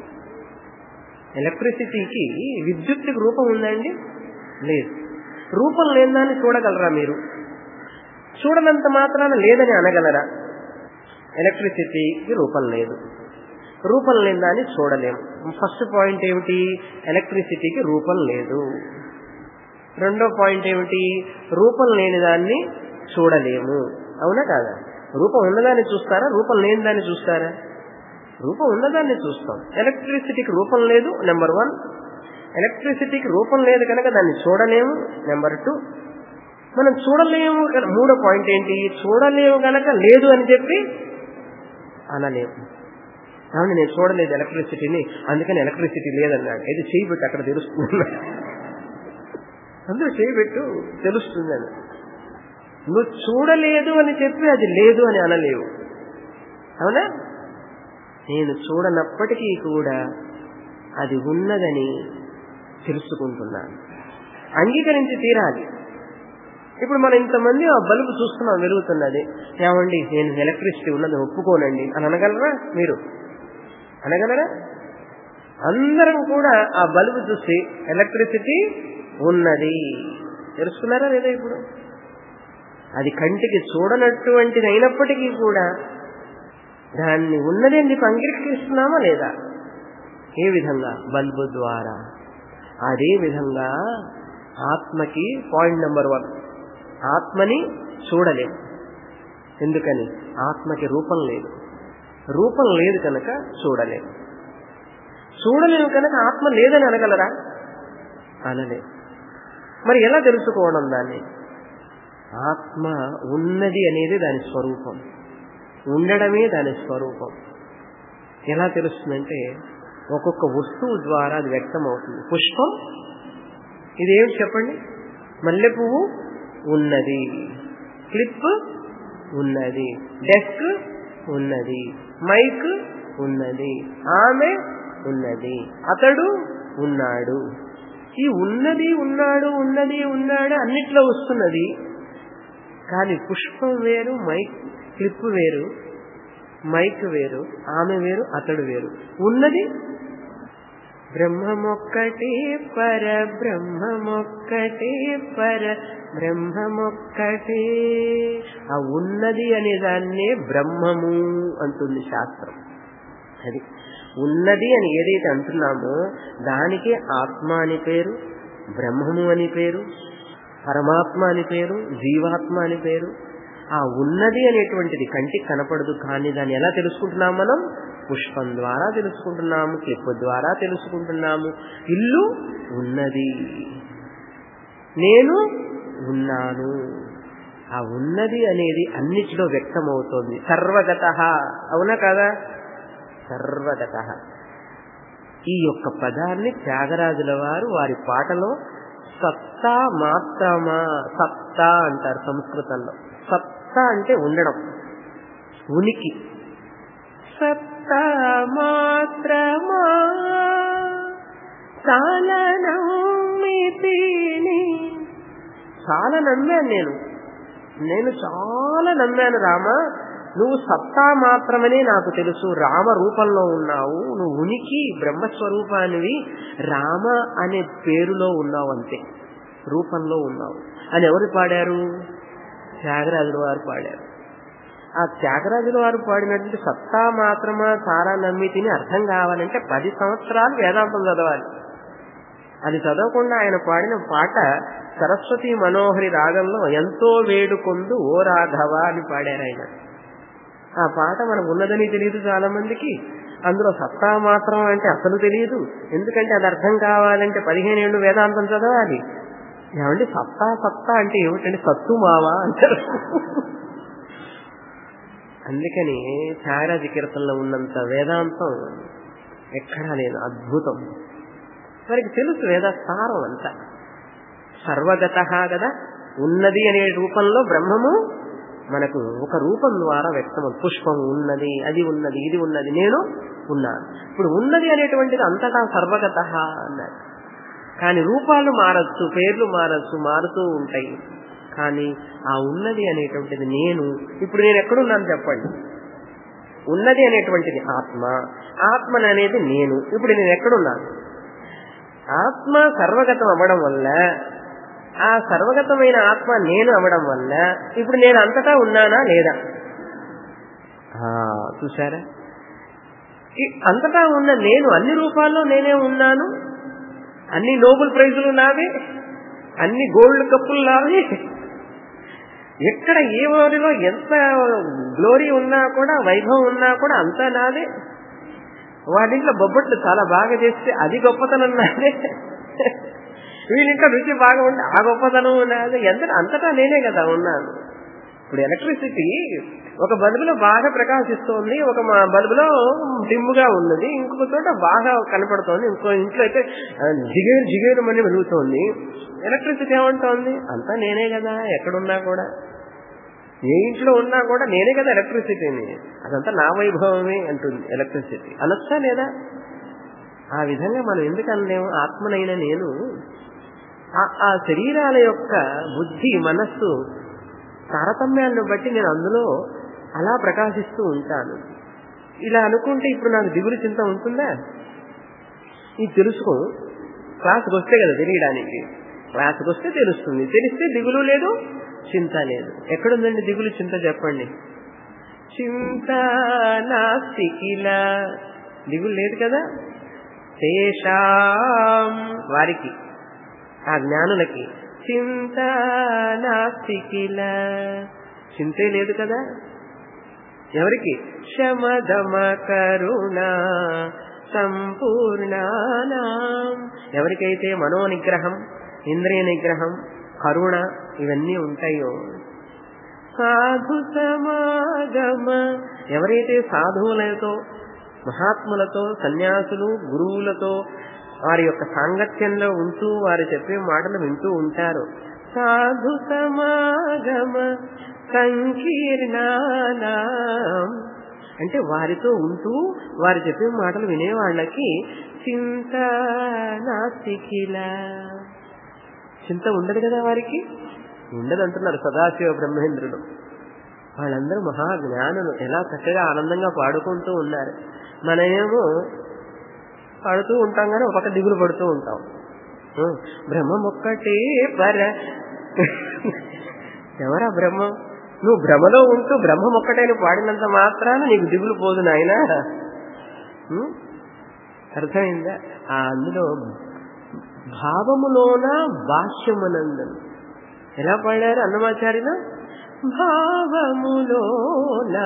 ఎలక్ట్రిసిటీకి విద్యుత్కి రూపం ఉందండి లేదు రూపం లేదాన్ని చూడగలరా మీరు చూడనంత మాత్రాన లేదని అనగలరా ఎలక్ట్రిసిటీకి రూపం లేదు రూపం లేని దాన్ని చూడలేము ఫస్ట్ పాయింట్ ఏమిటి ఎలక్ట్రిసిటీకి రూపం లేదు రెండో పాయింట్ ఏమిటి రూపం లేని దాన్ని చూడలేము అవునా కాదా రూపం ఉన్నదాన్ని చూస్తారా రూపం లేని దాన్ని చూస్తారా రూపం ఉన్నదాన్ని చూస్తాం ఎలక్ట్రిసిటీకి రూపం లేదు నెంబర్ వన్ ఎలక్ట్రిసిటీకి రూపం లేదు కనుక దాన్ని చూడలేము నెంబర్ టూ మనం చూడలేము మూడో పాయింట్ ఏంటి చూడలేము కనుక లేదు అని చెప్పి అనలేము ఏమంటే నేను చూడలేదు ఎలక్ట్రిసిటీని అందుకని ఎలక్ట్రిసిటీ లేదన్నాడు ఇది చేయి పెట్టి అక్కడ తెలుస్తుంది అందరూ చేయి పెట్టు తెలుస్తుందని నువ్వు చూడలేదు అని చెప్పి అది లేదు అని అనలేవు అవునా నేను చూడనప్పటికీ కూడా అది ఉన్నదని తెలుసుకుంటున్నాను అంగీకరించి తీరాలి ఇప్పుడు మనం ఇంతమంది ఆ బల్బు చూస్తున్నాం వెలుగుతున్నది ఏమండి నేను ఎలక్ట్రిసిటీ ఉన్నది ఒప్పుకోనండి అని అనగలరా మీరు అనగలరా అందరం కూడా ఆ బల్బు చూసి ఎలక్ట్రిసిటీ ఉన్నది తెలుసుకున్నారా లేదా ఇప్పుడు అది కంటికి చూడనటువంటిది అయినప్పటికీ కూడా దాన్ని ఉన్నది నీకు అంగీకరిస్తున్నామా లేదా ఏ విధంగా బల్బు ద్వారా అదే విధంగా ఆత్మకి పాయింట్ నెంబర్ వన్ ఆత్మని చూడలేము ఎందుకని ఆత్మకి రూపం లేదు రూపం లేదు కనుక చూడలేము చూడలేము కనుక ఆత్మ లేదని అనగలరా అనలే మరి ఎలా తెలుసుకోవడం దాన్ని ఆత్మ ఉన్నది అనేది దాని స్వరూపం ఉండడమే దాని స్వరూపం ఎలా తెలుస్తుందంటే ఒక్కొక్క వస్తువు ద్వారా అది వ్యక్తం అవుతుంది పుష్పం ఇదేం చెప్పండి మల్లె పువ్వు ఉన్నది క్లిప్ ఉన్నది డెస్క్ ఉన్నది మైక్ ఉన్నది ఆమె ఉన్నది అతడు ఉన్నాడు ఈ ఉన్నది ఉన్నాడు ఉన్నది ఉన్నాడు అన్నిట్లో వస్తున్నది కానీ పుష్పం వేరు మైక్ క్లిప్ వేరు మైక్ వేరు ఆమె వేరు అతడు వేరు ఉన్నది బ్రహ్మమొక్కటి పర బ్రహ్మమొక్కటి పర బ్రహ్మమొక్కటి ఆ ఉన్నది అనే దాన్నే బ్రహ్మము అంటుంది శాస్త్రం అది ఉన్నది అని ఏదైతే అంటున్నామో దానికి ఆత్మ అని పేరు బ్రహ్మము అని పేరు పరమాత్మ అని పేరు జీవాత్మ అని పేరు ఆ ఉన్నది అనేటువంటిది కంటికి కనపడదు కానీ దాన్ని ఎలా తెలుసుకుంటున్నాం మనం పుష్పం ద్వారా తెలుసుకుంటున్నాము క్లిప్ ద్వారా తెలుసుకుంటున్నాము ఇల్లు ఉన్నది నేను ఉన్నాను ఆ ఉన్నది అనేది అన్నిటిలో వ్యక్తమవుతోంది సర్వగత అవునా కదా సర్వగత ఈ యొక్క పదాన్ని త్యాగరాజుల వారు వారి పాటలో సత్తా మాత్రమా సత్తా అంటారు సంస్కృతంలో సత్తా అంటే ఉండడం ఉనికి సత్తా మాత్రమా చాలా నమ్మితిని చాలా నమ్మాను నేను నేను చాలా నమ్మాను రామ నువ్వు సత్తా మాత్రమనే నాకు తెలుసు రామ రూపంలో ఉన్నావు నువ్వు ఉనికి బ్రహ్మస్వరూపానివి రామ అనే పేరులో ఉన్నావు అంతే రూపంలో ఉన్నావు అని ఎవరు పాడారు త్యాగరాజుల వారు పాడారు ఆ త్యాగరాజుల వారు పాడినటువంటి సత్తా మాత్రమా సారా నమ్మి తిని అర్థం కావాలంటే పది సంవత్సరాలు వేదాంతం చదవాలి అది చదవకుండా ఆయన పాడిన పాట సరస్వతి మనోహరి రాగంలో ఎంతో వేడుకొందు ఓ రాఘవ అని పాడారు ఆయన ఆ పాట మనకు ఉన్నదని తెలియదు చాలా మందికి అందులో సత్తా మాత్రం అంటే అసలు తెలియదు ఎందుకంటే అది అర్థం కావాలంటే పదిహేను ఏళ్ళు వేదాంతం చదవాలి ఏమంటే సత్తా సత్తా అంటే ఏమిటంటే సత్తు మావా అంటారు అందుకని ఛాయరాజ కీర్తనలో ఉన్నంత వేదాంతం ఎక్కడా లేదు అద్భుతం వారికి తెలుసు వేద సారం అంతా సర్వగత కదా ఉన్నది అనే రూపంలో బ్రహ్మము మనకు ఒక రూపం ద్వారా వ్యక్తం పుష్పం ఉన్నది అది ఉన్నది ఇది ఉన్నది నేను ఉన్నాను ఇప్పుడు ఉన్నది అనేటువంటిది అంతటా సర్వగత అన్నారు కానీ రూపాలు మారచ్చు పేర్లు మారచ్చు మారుతూ ఉంటాయి కానీ ఆ ఉన్నది అనేటువంటిది నేను ఇప్పుడు నేను ఎక్కడున్నాను చెప్పండి ఉన్నది అనేటువంటిది ఆత్మ ఆత్మ అనేది నేను ఇప్పుడు నేను ఎక్కడున్నాను ఆత్మ సర్వగతం అవ్వడం వల్ల ఆ సర్వగతమైన ఆత్మ నేను అవ్వడం వల్ల ఇప్పుడు నేను అంతటా ఉన్నానా లేదా చూసారా అంతటా ఉన్న నేను అన్ని రూపాల్లో నేనే ఉన్నాను అన్ని నోబెల్ ప్రైజులు నావే అన్ని గోల్డ్ కప్పులు నావే ఎక్కడ ఏ వారిలో ఎంత గ్లోరీ ఉన్నా కూడా వైభవం ఉన్నా కూడా అంతా నాదే వాటింట్లో బొబ్బట్లు చాలా బాగా చేస్తే అది గొప్పతనం నాదే వీళ్ళింట్లో రుచి బాగా ఉంటే ఆ గొప్పతనం నాదే ఎంత అంతటా నేనే కదా ఉన్నాను ఇప్పుడు ఎలక్ట్రిసిటీ ఒక బల్బులో బాగా ప్రకాశిస్తోంది ఒక మా- బల్బులో డిమ్ముగా ఉన్నది ఇంకొక చోట బాగా కనపడుతోంది ఇంకో ఇంట్లో అయితే ఆ, జిగేరు జిగేరు మని వెలుగుతోంది ఎలక్ట్రిసిటీ ఏమంటోంది అంతా నేనే కదా ఎక్కడున్నా కూడా ఏ ఇంట్లో ఉన్నా కూడా నేనే కదా ఎలక్ట్రిసిటీని అదంతా నా వైభవమే అంటుంది ఎలక్ట్రిసిటీ అనొచ్చా లేదా ఆ విధంగా మనం ఎందుకు అనలేము ఆత్మనైన నేను ఆ- ఆ శరీరాల యొక్క బుద్ధి మనస్సు తారతమ్యాలను బట్టి నేను అందులో అలా ప్రకాశిస్తూ ఉంటాను ఇలా అనుకుంటే ఇప్పుడు నాకు దిగులు చింత ఉంటుందా ఇది తెలుసుకో క్లాస్కి వస్తే కదా తెలియడానికి క్లాస్కి వస్తే తెలుస్తుంది తెలిస్తే దిగులు లేదు చింత లేదు ఎక్కడుందండి దిగులు చింత చెప్పండి చింత నాస్తికిలా దిగులు లేదు కదా శేషాం వారికి ఆ జ్ఞానులకి చింత నాస్తికిల చింతే లేదు కదా ఎవరికి శమదమ కరుణ సంపూర్ణానాం ఎవరికైతే మనో నిగ్రహం ఇంద్రియ నిగ్రహం కరుణ ఇవన్నీ ఉంటాయో సాధు సమాగమ ఎవరైతే సాధువులతో మహాత్ములతో సన్యాసులు గురువులతో వారి యొక్క సాంగత్యంలో ఉంటూ వారు చెప్పే మాటలు వింటూ ఉంటారు సాధు సమాగమ సంకీర్ణానాం అంటే వారితో ఉంటూ వారు చెప్పే మాటలు వినేవాళ్ళకి చింత నాస్తికిల చింత ఉండదు కదా వారికి ఉండదు అంటున్నారు సదాశివ బ్రహ్మేంద్రుడు వాళ్ళందరూ మహాజ్ఞానులు ఎలా చక్కగా ఆనందంగా పాడుకుంటూ ఉన్నారు మనమేమో పాడుతూ ఉంటాం కానీ ఒక పక్క దిగులు పడుతూ ఉంటాం ఉం, బ్రహ్మం ఒక్కటే పర ఎవరా బ్రహ్మం నువ్వు భ్రమలో ఉంటూ బ్రహ్మం ఒక్కటేని పాడినంత మాత్రాన నీకు దిగులు పోదు నాయనా ఉం? అర్థమైందా ఆ అందులో భావములోన భాష్యమునందను ఎలా పాడారు అన్నమాచార్యులు భావములోన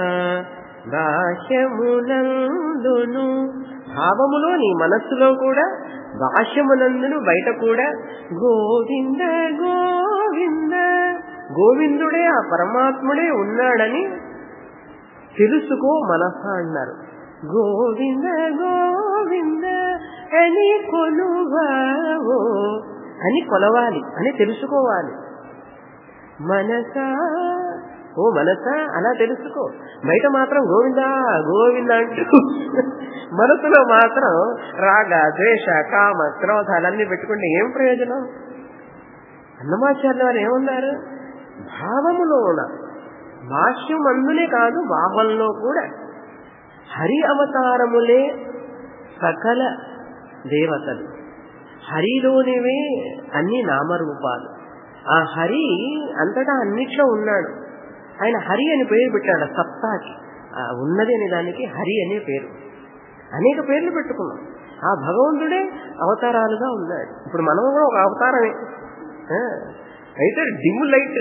భాష్యమునందును భావములో నీ మనస్సులో కూడా భాష్యమునందును బయట కూడా గోవింద గోవింద గోవిందుడే ఆ పరమాత్ముడే ఉన్నాడని తెలుసుకో మనస అన్నారు గోవింద గోవింద అని కొలువావో అని కొలవాలి అని తెలుసుకోవాలి మనసా ఓ మనసా అలా తెలుసుకో బయట మాత్రం గోవింద గోవింద అంటూ మనసులో మాత్రం రాగ ద్వేష కామ క్రోధాలన్నీ పెట్టుకుంటే ఏం ప్రయోజనం అన్నమాచార్య వారు ఏమన్నారు భావములోన భాష్యం అందునే కాదు భావంలో కూడా హరి అవతారములే సకల దేవతలు హరిలోనివే అన్ని నామరూపాలు ఆ హరి అంతటా అన్నిట్లో ఉన్నాడు ఆయన హరి అని పేరు పెట్టాడు సత్తాకి ఆ ఉన్నది అనే దానికి హరి అనే పేరు అనేక పేర్లు పెట్టుకున్నాం ఆ భగవంతుడే అవతారాలుగా ఉన్నాడు ఇప్పుడు మనం కూడా ఒక అవతారమే ఆ, అయితే డిమ్ లైట్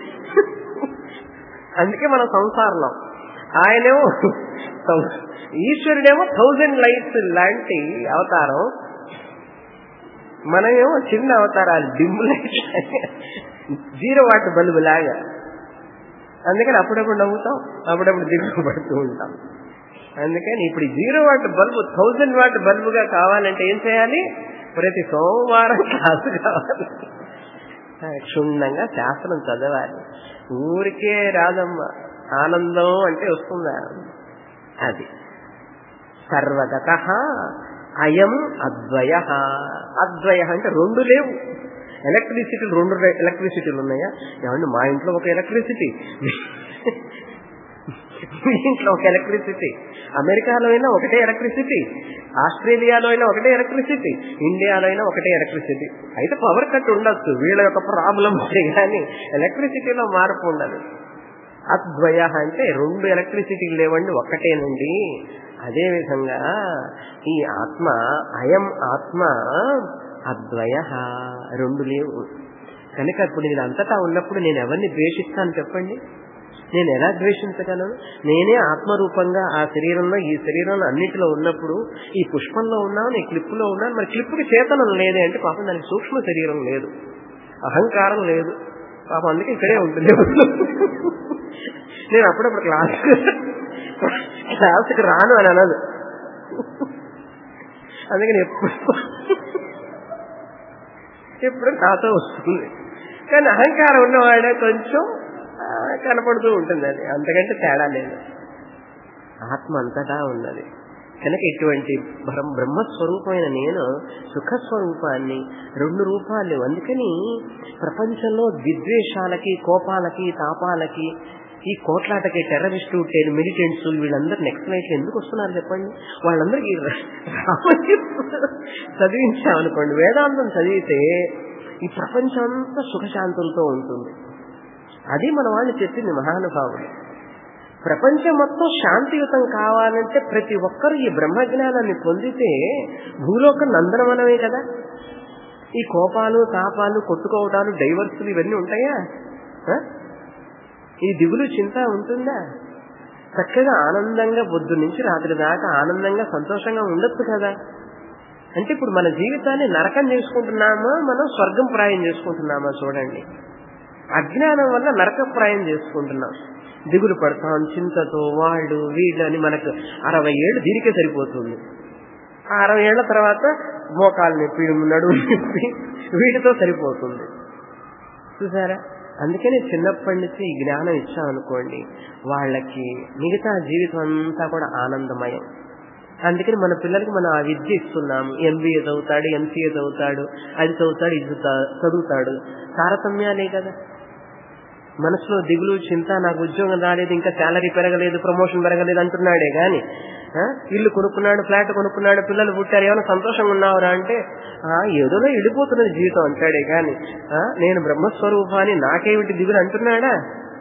అందుకే మనం సంసారంలో ఆయనేమో సం- ఈశ్వరుడేమో థౌజండ్ లైట్స్ లాంటి అవతారం మనమేమో చిన్న అవతారాలు dim light zero watt bulb లాగా అందుకని అప్పుడప్పుడు నవ్వుతాం అప్పుడప్పుడు దిగులు పడుతూ ఉంటాం అందుకని ఇప్పుడు ఈ zero watt bulb thousand watt బల్బుగా కావాలంటే ఏం చేయాలి ప్రతి సోమవారం క్లాసు కావాలి క్షుణ్ణంగా శాస్త్రం చదవాలి ఊరికే రాదమ్మ ఆనందం అంటే వస్తుందా అది సర్వగత అయం అద్వయ అద్వయ అంటే రెండు లేవు ఎలక్ట్రిసిటీలు రెండు ఎలక్ట్రిసిటీలు ఉన్నాయా ఏమండి మా ఇంట్లో ఒక ఎలక్ట్రిసిటీ మీ ఇంట్లో ఒక ఎలక్ట్రిసిటీ అమెరికాలో అయినా ఒకటే ఎలక్ట్రిసిటీ ఆస్ట్రేలియాలో అయినా ఒకటే ఎలక్ట్రిసిటీ ఇండియాలో అయినా ఒకటే ఎలక్ట్రిసిటీ అయితే పవర్ కట్ ఉండొచ్చు వీళ్ళ యొక్క ప్రాబ్లం కానీ ఎలక్ట్రిసిటీలో మార్పు ఉండదు అద్వయ అంటే రెండు ఎలక్ట్రిసిటీలు లేవండి ఒక్కటేనండి అదే విధంగా ఈ ఆత్మ అయం ఆత్మ అద్వయ రెండు లేవు కనుక ఇప్పుడు నేను అంతటా ఉన్నప్పుడు నేను ఎవరిని ద్వేషిస్తాను చెప్పండి నేను ఎలా ద్వేషించగలను నేనే ఆత్మరూపంగా ఆ శరీరంలో ఈ శరీరంలో అన్నిటిలో ఉన్నప్పుడు ఈ పుష్పంలో ఉన్నాను ఈ క్లిప్పులో ఉన్నాను మరి క్లిప్పుకి చేతనం లేదే అంటే పాపం దానికి సూక్ష్మ శరీరం లేదు అహంకారం లేదు పాపం అందుకే ఇక్కడే ఉంటుంది నేను అప్పుడప్పుడు క్లాస్ క్లాస్కి రాను అని అనదు అందుకని ఎప్పుడు ఎప్పుడు నాతో వస్తుంది కానీ అహంకారం ఉన్నవాడే కొంచెం ఆ, కనపడుతూ ఉంటుంది అది అంతకంటే తేడా లేదు ఆత్మ అంతటా ఉన్నది కనుక ఇటువంటి బ్రహ్మ బ్రహ్మస్వరూపమైన నేను సుఖస్వరూపాన్ని రెండు రూపాలు అందుకని ప్రపంచంలో విద్వేషాలకి కోపాలకి తాపాలకి ఈ కోట్లాటకి టెర్రరిస్టు మిలిటెంట్స్ వీళ్ళందరూ నెక్స్ట్ లైఫ్ ఎందుకు వస్తున్నారు చెప్పండి వాళ్ళందరికీ రామకృష్ణ చదివించామనుకోండి వేదాంతం చదివితే ఈ ప్రపంచం అంతా సుఖశాంతులతో ఉంటుంది అది మన వాళ్ళు చెప్పింది మహానుభావుడు ప్రపంచం మొత్తం శాంతియుతం కావాలంటే ప్రతి ఒక్కరు ఈ బ్రహ్మజ్ఞానాన్ని పొందితే భూలోకం నందనవనమే కదా ఈ కోపాలు తాపాలు కొట్టుకోవటాలు డైవర్సులు ఇవన్నీ ఉంటాయా ఆ? ఈ దిగులు చింత ఉంటుందా చక్కగా ఆనందంగా పొద్దు నుంచి రాత్రి దాకా ఆనందంగా సంతోషంగా ఉండొచ్చు కదా అంటే ఇప్పుడు మన జీవితాన్ని నరకం చేసుకుంటున్నామా మనం స్వర్గం ప్రాయం చేసుకుంటున్నామా చూడండి అజ్ఞానం వల్ల నరకప్రాయం చేసుకుంటున్నాం దిగులు పడతాం చింతతో వాళ్ళు వీళ్ళు అని మనకు అరవై ఏళ్ళు దీనికే సరిపోతుంది ఆ అరవై ఏళ్ల తర్వాత మోకాలు నొప్పి నడుము నొప్పి వీటితో సరిపోతుంది చూసారా అందుకని చిన్నప్పటి నుంచి ఈ జ్ఞానం ఇచ్చామనుకోండి వాళ్ళకి మిగతా జీవితం అంతా కూడా ఆనందమయం అందుకని మన పిల్లలకి మనం ఆ విద్య ఇస్తున్నాము ఎంబీఏ చదువుతాడు ఎంసీఏ చదువుతాడు అది చదువుతాడు ఇది చదువుతా- చదువుతాడు తారతమ్యాలే కదా మనసులో దిగులు చింత నాకు ఉద్యోగం రాలేదు ఇంకా శాలరీ పెరగలేదు ప్రమోషన్ పెరగలేదు అంటున్నాడే గాని ఆ, ఇల్లు కొనుక్కున్నాడు ఫ్లాట్ కొనుక్కున్నాడు పిల్లలు పుట్టారు ఏమైనా సంతోషంగా ఉన్నావురా అంటే ఆ, ఏదోలో వెళ్ళిపోతున్నది జీవితం అంటాడే గాని ఆ, నేను బ్రహ్మస్వరూపాన్ని నాకేమిటి దిగులు అంటున్నాడా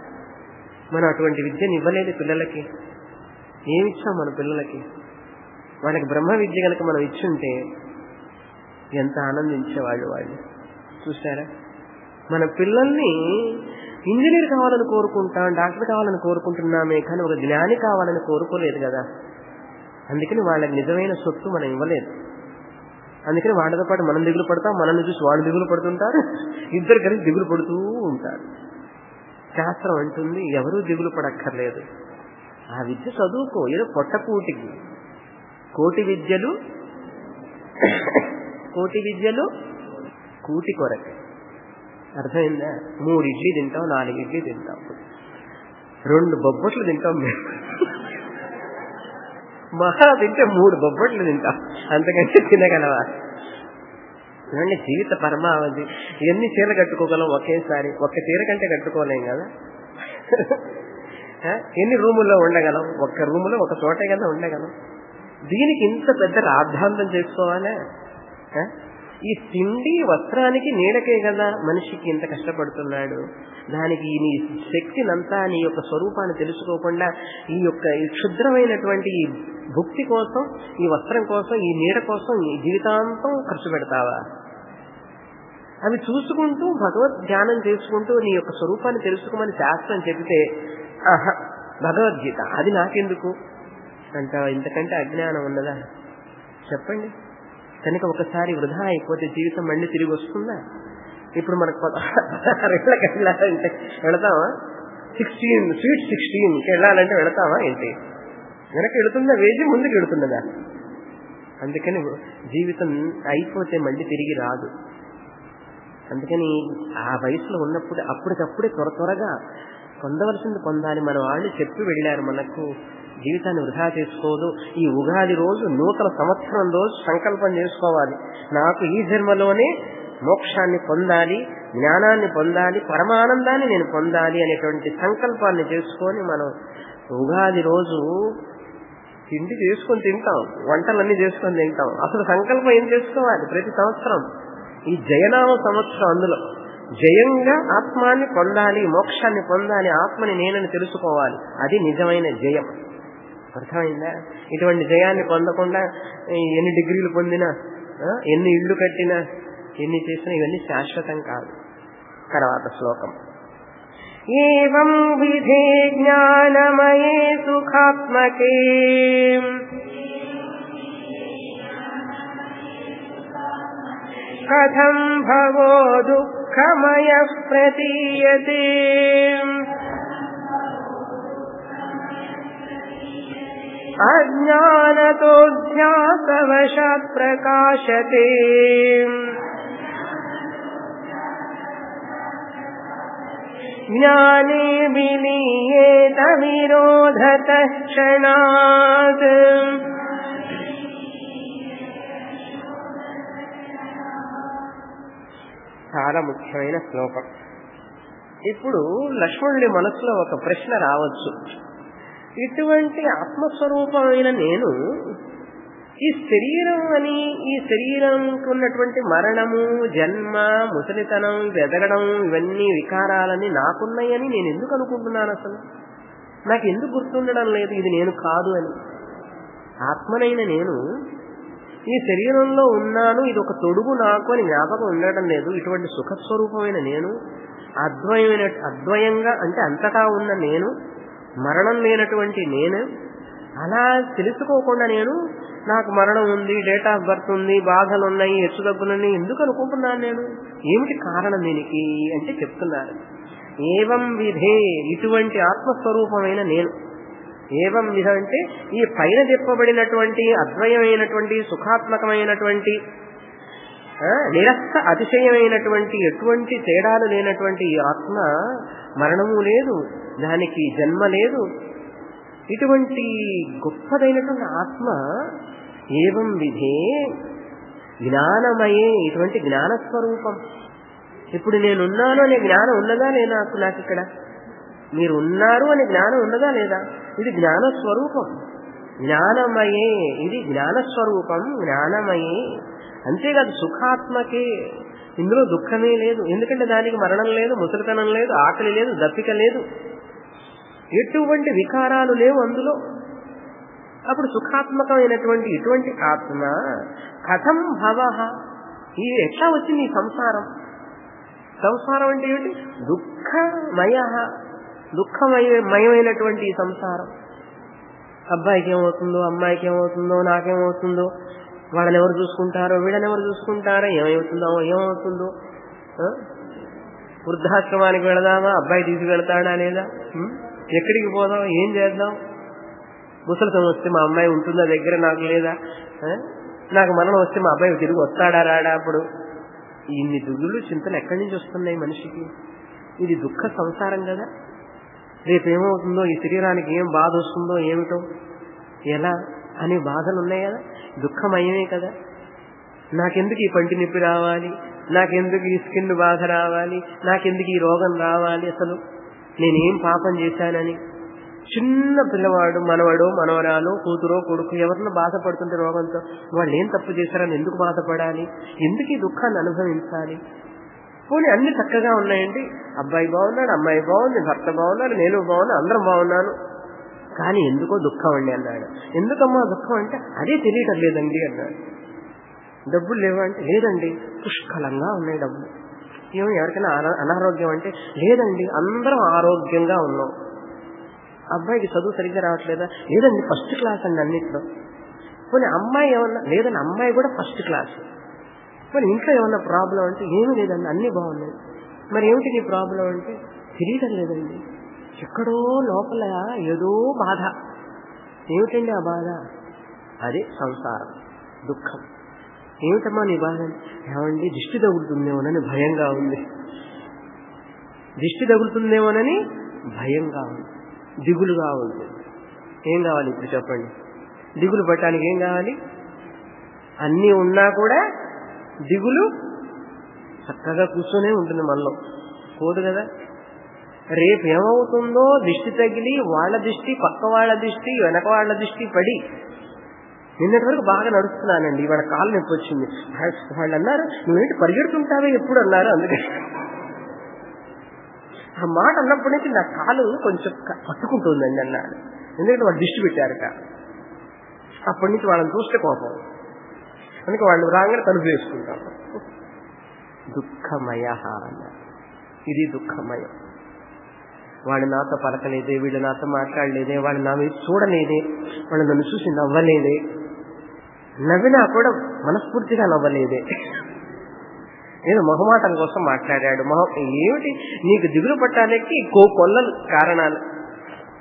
మనం అటువంటి విద్యను ఇవ్వలేదు పిల్లలకి ఏమిచ్చాం మన పిల్లలకి వాళ్ళకి బ్రహ్మ విద్య కనుక మనం ఇచ్చుంటే ఎంత ఆనందించేవాళ్ళు వాళ్ళు చూసారా మన పిల్లల్ని ఇంజనీర్ కావాలని కోరుకుంటాం డాక్టర్ కావాలని కోరుకుంటున్నామే కానీ ఒక జ్ఞాని కావాలని కోరుకోలేదు కదా అందుకని వాళ్ళకి నిజమైన సొత్తు మనం ఇవ్వలేదు అందుకని వాళ్ళతో పాటు మనం దిగులు పడతాం మనల్ని చూసి వాళ్ళు దిగులు పడుతుంటారు ఇద్దరు కలిసి దిగులు పడుతూ ఉంటారు శాస్త్రం అంటుంది ఎవరూ దిగులు పడక్కర్లేదు ఆ విద్య చదువుకో ఏదో పొట్టకూటికి కోటి విద్యలు కోటి విద్యలు కూటి కొరకే అర్థమైందా మూడు ఇడ్లీ తింటాం నాలుగు ఇడ్లీ తింటాం రెండు బొబ్బట్లు తింటాం మేము మహా తింటే మూడు బొబ్బట్లు తింటాం అంతకంటే తినగలవా ఇవన్నీ జీవిత పరమావధి ఎన్ని చీర కట్టుకోగలం ఒకేసారి ఒక్క చీర కంటే కట్టుకోలేం కదా ఆ? ఎన్ని రూముల్లో ఉండగలం ఒక్క రూములో ఒక చోటే కదా ఉండగలం దీనికి ఇంత పెద్ద రాద్ధాంతం చేసుకోవాలా ఆ? ఈ తిండి వస్త్రానికి నీడకే కదా మనిషికి ఇంత కష్టపడుతున్నాడు దానికి నీ శక్తినంతా నీ యొక్క స్వరూపాన్ని తెలుసుకోకుండా ఈ యొక్క ఈ క్షుద్రమైనటువంటి ఈ భుక్తి కోసం ఈ వస్త్రం కోసం ఈ నీడ కోసం ఈ జీవితాంతం ఖర్చు పెడతావా అవి చూసుకుంటూ భగవద్ ధ్యానం చేసుకుంటూ నీ యొక్క స్వరూపాన్ని తెలుసుకోమని శాస్త్రం చెబితే ఆహా భగవద్గీత అది నాకెందుకు అంటావా ఇంతకంటే అజ్ఞానం ఉన్నదా చెప్పండి కనుక ఒకసారి వృధా అయిపోతే జీవితం మళ్ళీ తిరిగి వస్తుందా ఇప్పుడు మనకు పదహారేళ్ళకి వెళ్ళాలంటే వెళతామా సిక్స్టీన్ స్వీట్ సిక్స్టీన్కి వెళ్ళాలంటే వెళతామా ఏంటి వెనక వెళుతుందా వేసి ముందుకు వెళుతున్నదా అందుకని జీవితం అయిపోతే మళ్ళీ తిరిగి రాదు అందుకని ఆ వయసులో ఉన్నప్పుడు అప్పటికప్పుడే త్వర త్వరగా పొందవలసింది పొందాలి మన వాళ్ళు చెప్పి వెళ్ళారు మనకు జీవితాన్ని వృధా చేసుకోదు ఈ ఉగాది రోజు నూతన సంవత్సరం రోజు సంకల్పం చేసుకోవాలి నాకు ఈ జన్మలోనే మోక్షాన్ని పొందాలి జ్ఞానాన్ని పొందాలి పరమానందాన్ని నేను పొందాలి అనేటువంటి సంకల్పాన్ని చేసుకొని మనం ఉగాది రోజు తిండి చేసుకొని తింటాం వంటలన్నీ చేసుకొని తింటాం అసలు సంకల్పం ఏం చేసుకోవాలి ప్రతి సంవత్సరం ఈ జయనామ సంవత్సరం అందులో జయంగా ఆత్మాన్ని పొందాలి మోక్షాన్ని పొందాలి ఆత్మని నేనని తెలుసుకోవాలి అది నిజమైన జయం అర్థమైందా ఇటువంటి జయాన్ని పొందకుండా ఈ ఎన్ని డిగ్రీలు పొందినా ఆ, ఎన్ని ఇళ్ళు కట్టినా ఎన్ని చేసినా ఇవన్నీ శాశ్వతం కాదు తర్వాత శ్లోకం ఏం విధే జ్ఞానమయే సుఖాత్మకే కథం భవో దుఃఖమయ ప్రతీయతే अज्ञानतोऽध्यासवशात् प्रकाशते ज्ञाने विलीयेत विरोधतः क्षणात् చాలా ముఖ్యమైన శ్లోకం ఇప్పుడు లక్ష్మణుడి మనసులో ఒక ప్రశ్న రావచ్చు ఇటువంటి ఆత్మస్వరూపమైన నేను ఈ శరీరం అని ఈ శరీరంకి ఉన్నటువంటి మరణము జన్మ ముసలితనం వెదగడం ఇవన్నీ వికారాలని నాకున్నాయని నేను ఎందుకు అనుకుంటున్నాను అసలు నాకు ఎందుకు గుర్తుండడం లేదు ఇది నేను కాదు అని ఆత్మనైన నేను ఈ శరీరంలో ఉన్నాను ఇది ఒక తొడుగు నాకు అని జ్ఞాపకం ఉండటం లేదు ఇటువంటి సుఖస్వరూపమైన నేను అద్వయమైన అద్వయంగా అంటే అంతటా ఉన్న నేను మరణం లేనటువంటి నేను అలా తెలుసుకోకుండా నేను నాకు మరణం ఉంది డేట్ ఆఫ్ బర్త్ ఉంది బాధలు ఉన్నాయి హెచ్చుతగ్గులున్నాయి ఎందుకు అనుకుంటున్నాను నేను ఏమిటి కారణం దీనికి అంటే చెప్తున్నారు ఏవం విధే ఇటువంటి ఆత్మస్వరూపమైన నేను ఏవం విధ అంటే ఈ పైన చెప్పబడినటువంటి అద్వయమైనటువంటి సుఖాత్మకమైనటువంటి నిరస్త అతిశయమైనటువంటి ఎటువంటి తేడాలు లేనటువంటి ఈ ఆత్మ మరణము లేదు దానికి జన్మ లేదు ఇటువంటి గొప్పదైనటువంటి ఆత్మ ఏవం విధే జ్ఞానమయే ఇటువంటి జ్ఞానస్వరూపం ఇప్పుడు నేనున్నాను అనే జ్ఞానం ఉన్నదా లేదా నాకు ఇక్కడ మీరు ఉన్నారు అనే జ్ఞానం ఉన్నదా లేదా ఇది జ్ఞానస్వరూపం జ్ఞానమయే ఇది జ్ఞానస్వరూపం జ్ఞానమయే అంతేకాదు సుఖాత్మకే ఇందులో దుఃఖమే లేదు ఎందుకంటే దానికి మరణం లేదు ముసలితనం లేదు ఆకలి లేదు దప్పిక లేదు ఎటువంటి వికారాలు లేవు అందులో అప్పుడు సుఖాత్మకమైనటువంటి ఇటువంటి ఆత్మ కథం భవ ఈ ఎట్లా వచ్చింది ఈ సంసారం సంసారం అంటే ఏమిటి దుఃఖమయ దుఃఖమయమైనటువంటి ఈ సంసారం అబ్బాయికి ఏమవుతుందో అమ్మాయికి ఏమవుతుందో నాకేమవుతుందో వాళ్ళని ఎవరు చూసుకుంటారో వీళ్ళని ఎవరు చూసుకుంటారో ఏమవుతుందో ఏమవుతుందో వృద్ధాశ్రమానికి వెళదామా అబ్బాయి తీసుకెళ్తాడా లేదా ఎక్కడికి పోదాం ఏం చేద్దాం ముసలితం వస్తే మా అమ్మాయి ఉంటుందా దగ్గర నాకు లేదా నాకు మరణం వస్తే మా అబ్బాయి తిరిగి వస్తాడా రాడా అప్పుడు ఇన్ని దుగ్గులు చింతలు ఎక్కడి నుంచి వస్తున్నాయి మనిషికి ఇది దుఃఖ సంసారం కదా రేపు ఏమవుతుందో ఈ శరీరానికి ఏం బాధ వస్తుందో ఏమిటో ఎలా అనే బాధలు ఉన్నాయి కదా దుఃఖమయమే కదా నాకెందుకు ఈ పంటి నొప్పి రావాలి నాకెందుకు ఈ స్కిన్ బాధ రావాలి నాకెందుకు ఈ రోగం రావాలి అసలు నేనేం పాపం చేశానని చిన్న పిల్లవాడు మనవడో మనవరాలు కూతురో కొడుకు ఎవరిని బాధపడుతుంటే రోగంతో వాళ్ళు ఏం తప్పు చేశారని ఎందుకు బాధపడాలి ఎందుకు ఈ దుఃఖాన్ని అనుభవించాలి పోనీ అన్ని చక్కగా ఉన్నాయండి అబ్బాయి బాగున్నాడు అమ్మాయి బాగుంది భర్త బాగున్నాడు నేను బాగున్నా అందరం బాగున్నాను కానీ ఎందుకో దుఃఖం అండి అన్నాడు ఎందుకమ్మా దుఃఖం అంటే అదే తెలియటం లేదండి అన్నాడు డబ్బులు లేవా అంటే లేదండి పుష్కలంగా ఉన్నాయి డబ్బులు ఏమో ఎవరికైనా అనారోగ్యం అంటే లేదండి అందరం ఆరోగ్యంగా ఉన్నాం అబ్బాయికి చదువు సరిగ్గా రావట్లేదా లేదండి ఫస్ట్ క్లాస్ అండి అన్నిట్లో పోనీ అమ్మాయి ఏమన్నా లేదండి అమ్మాయి కూడా ఫస్ట్ క్లాస్ మరి ఇంట్లో ఏమన్నా ప్రాబ్లం అంటే ఏమీ లేదండి అన్నీ బాగున్నాయి మరి ఏమిటి నీ ప్రాబ్లం అంటే తెలియటం లేదండి ఎక్కడో లోపల ఏదో బాధ ఏమిటండి ఆ బాధ అదే సంసారం దుఃఖం ఏమిటమ్మా నీ బాధ ఏమండి దిష్టి తగులుతుందేమోనని భయంగా ఉంది దిష్టి తగులుతుందేమోనని భయంగా ఉంది దిగులుగా ఉంది ఏం కావాలి ఇప్పుడు చెప్పండి దిగులు పట్టడానికి ఏం కావాలి అన్నీ ఉన్నా కూడా దిగులు చక్కగా కూర్చొనే ఉంటుంది మనలో పోదు కదా రేపు ఏమవుతుందో దిష్టి తగిలి వాళ్ళ దిష్టి పక్క వాళ్ళ దిష్టి వెనక వాళ్ళ దిష్టి పడి నిన్నటి వరకు బాగా నడుస్తున్నానండి ఇవాళ కాలు నొప్పి వచ్చింది వాళ్ళు అన్నారు నువ్వేంటి పరిగెడుతుంటావే ఎప్పుడు అన్నారు అందుకే ఆ మాట అన్నప్పటి నుంచి నా కాలు కొంచెం పట్టుకుంటుందండి అన్నాడు ఎందుకంటే వాళ్ళు దిష్టి పెట్టారట అప్పటి నుంచి వాళ్ళని చూస్తే కోపం అందుకే వాళ్ళు రాగానే తలుపు వేసుకుంటాం దుఃఖమయ అన్నారు ఇది దుఃఖమయం వాడు నాతో పలకలేదే వీళ్ళు నాతో మాట్లాడలేదే వాడు నా మీద చూడలేదే వాడు నన్ను చూసి నవ్వలేదే నవ్వినా కూడా మనస్ఫూర్తిగా నవ్వలేదే ఏదో మొహమాటం కోసం మాట్లాడాడు మొహం ఏమిటి నీకు దిగులు పట్టానికి కో కొల్ల కారణాలు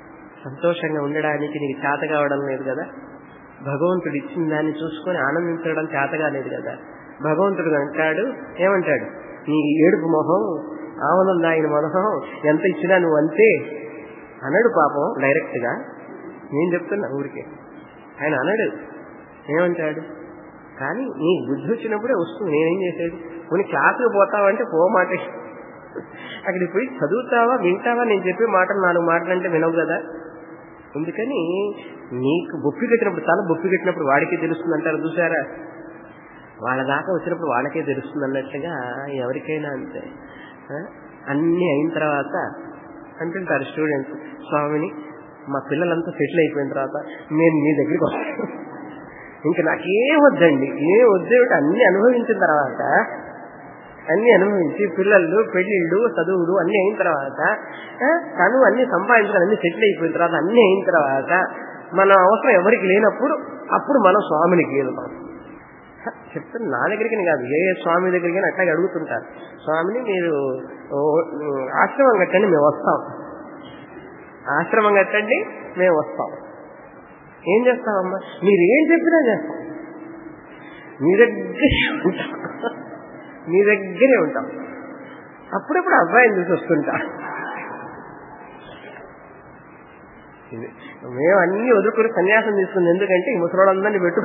సంతోషంగా ఉండడానికి నీకు చేత కావడం లేదు కదా భగవంతుడు ఇచ్చిన దాన్ని చూసుకొని ఆనందించడం చేత కాలేదు కదా భగవంతుడు అంటాడు ఏమంటాడు నీ ఏడుపు మొహం ఆవలం దాగిన మొహం ఎంత ఇచ్చినా నువ్వు అంతే అనడు పాపం డైరెక్ట్ గా నేను చెప్తున్నా ఊరికే ఆయన అనడు ఏమంటాడు కానీ నీ బుద్ధి వచ్చినప్పుడే వస్తుంది నేనేం చేసేది కొన్ని క్లాసుకు పోతావంటే పోమాట అక్కడికి పోయి చదువుతావా వింటావా నేను చెప్పే మాటలు నాలుగు మాటలు అంటే వినవు కదా అందుకని నీకు బొప్పి కట్టినప్పుడు తల బొప్పి కట్టినప్పుడు వాడికే తెలుస్తుంది అంటారు చూసారా వాళ్ళ దాకా వచ్చినప్పుడు వాళ్ళకే తెలుస్తుంది అన్నట్టుగా ఎవరికైనా అంతే ఆ? అన్ని అయిన తర్వాత అంటుంటారు స్టూడెంట్స్ స్వామిని మా పిల్లలంతా సెటిల్ అయిపోయిన తర్వాత నేను మీ దగ్గరికి వస్తాను ఇంకా నాకేం వద్దండి ఏం వద్దేమిటి అన్ని అనుభవించిన తర్వాత అన్ని అనుభవించి పిల్లలు పెళ్లిళ్ళు చదువులు అన్ని అయిన తర్వాత ఆ, తను అన్ని సంపాదించుకుని అన్ని సెటిల్ అయిపోయిన తర్వాత అన్ని అయిన తర్వాత మన అవసరం ఎవరికి లేనప్పుడు అప్పుడు మనం స్వామినికి వెళ్తాం చెప్తున్నా నా దగ్గరికి కాదు ఏ ఏ స్వామి దగ్గరికి అట్లాగే అడుగుతుంటారు స్వామిని మీరు ఓ, ఆశ్రమం కట్టండి మేము వస్తాం ఆశ్రమం కట్టండి మేము వస్తాం ఏం చేస్తామమ్మా మీరు ఏం చెప్పినా చేస్తాం మీ దగ్గరే ఉంటాం మీ దగ్గరే ఉంటాం అప్పుడప్పుడు అబ్బాయిని చూసి వస్తుంటా ఇది. మేము అన్ని వదులుకుని సన్యాసం తీసుకుంది ఎందుకంటే ఈ ముసలోళ్ళందరినీ పెట్టు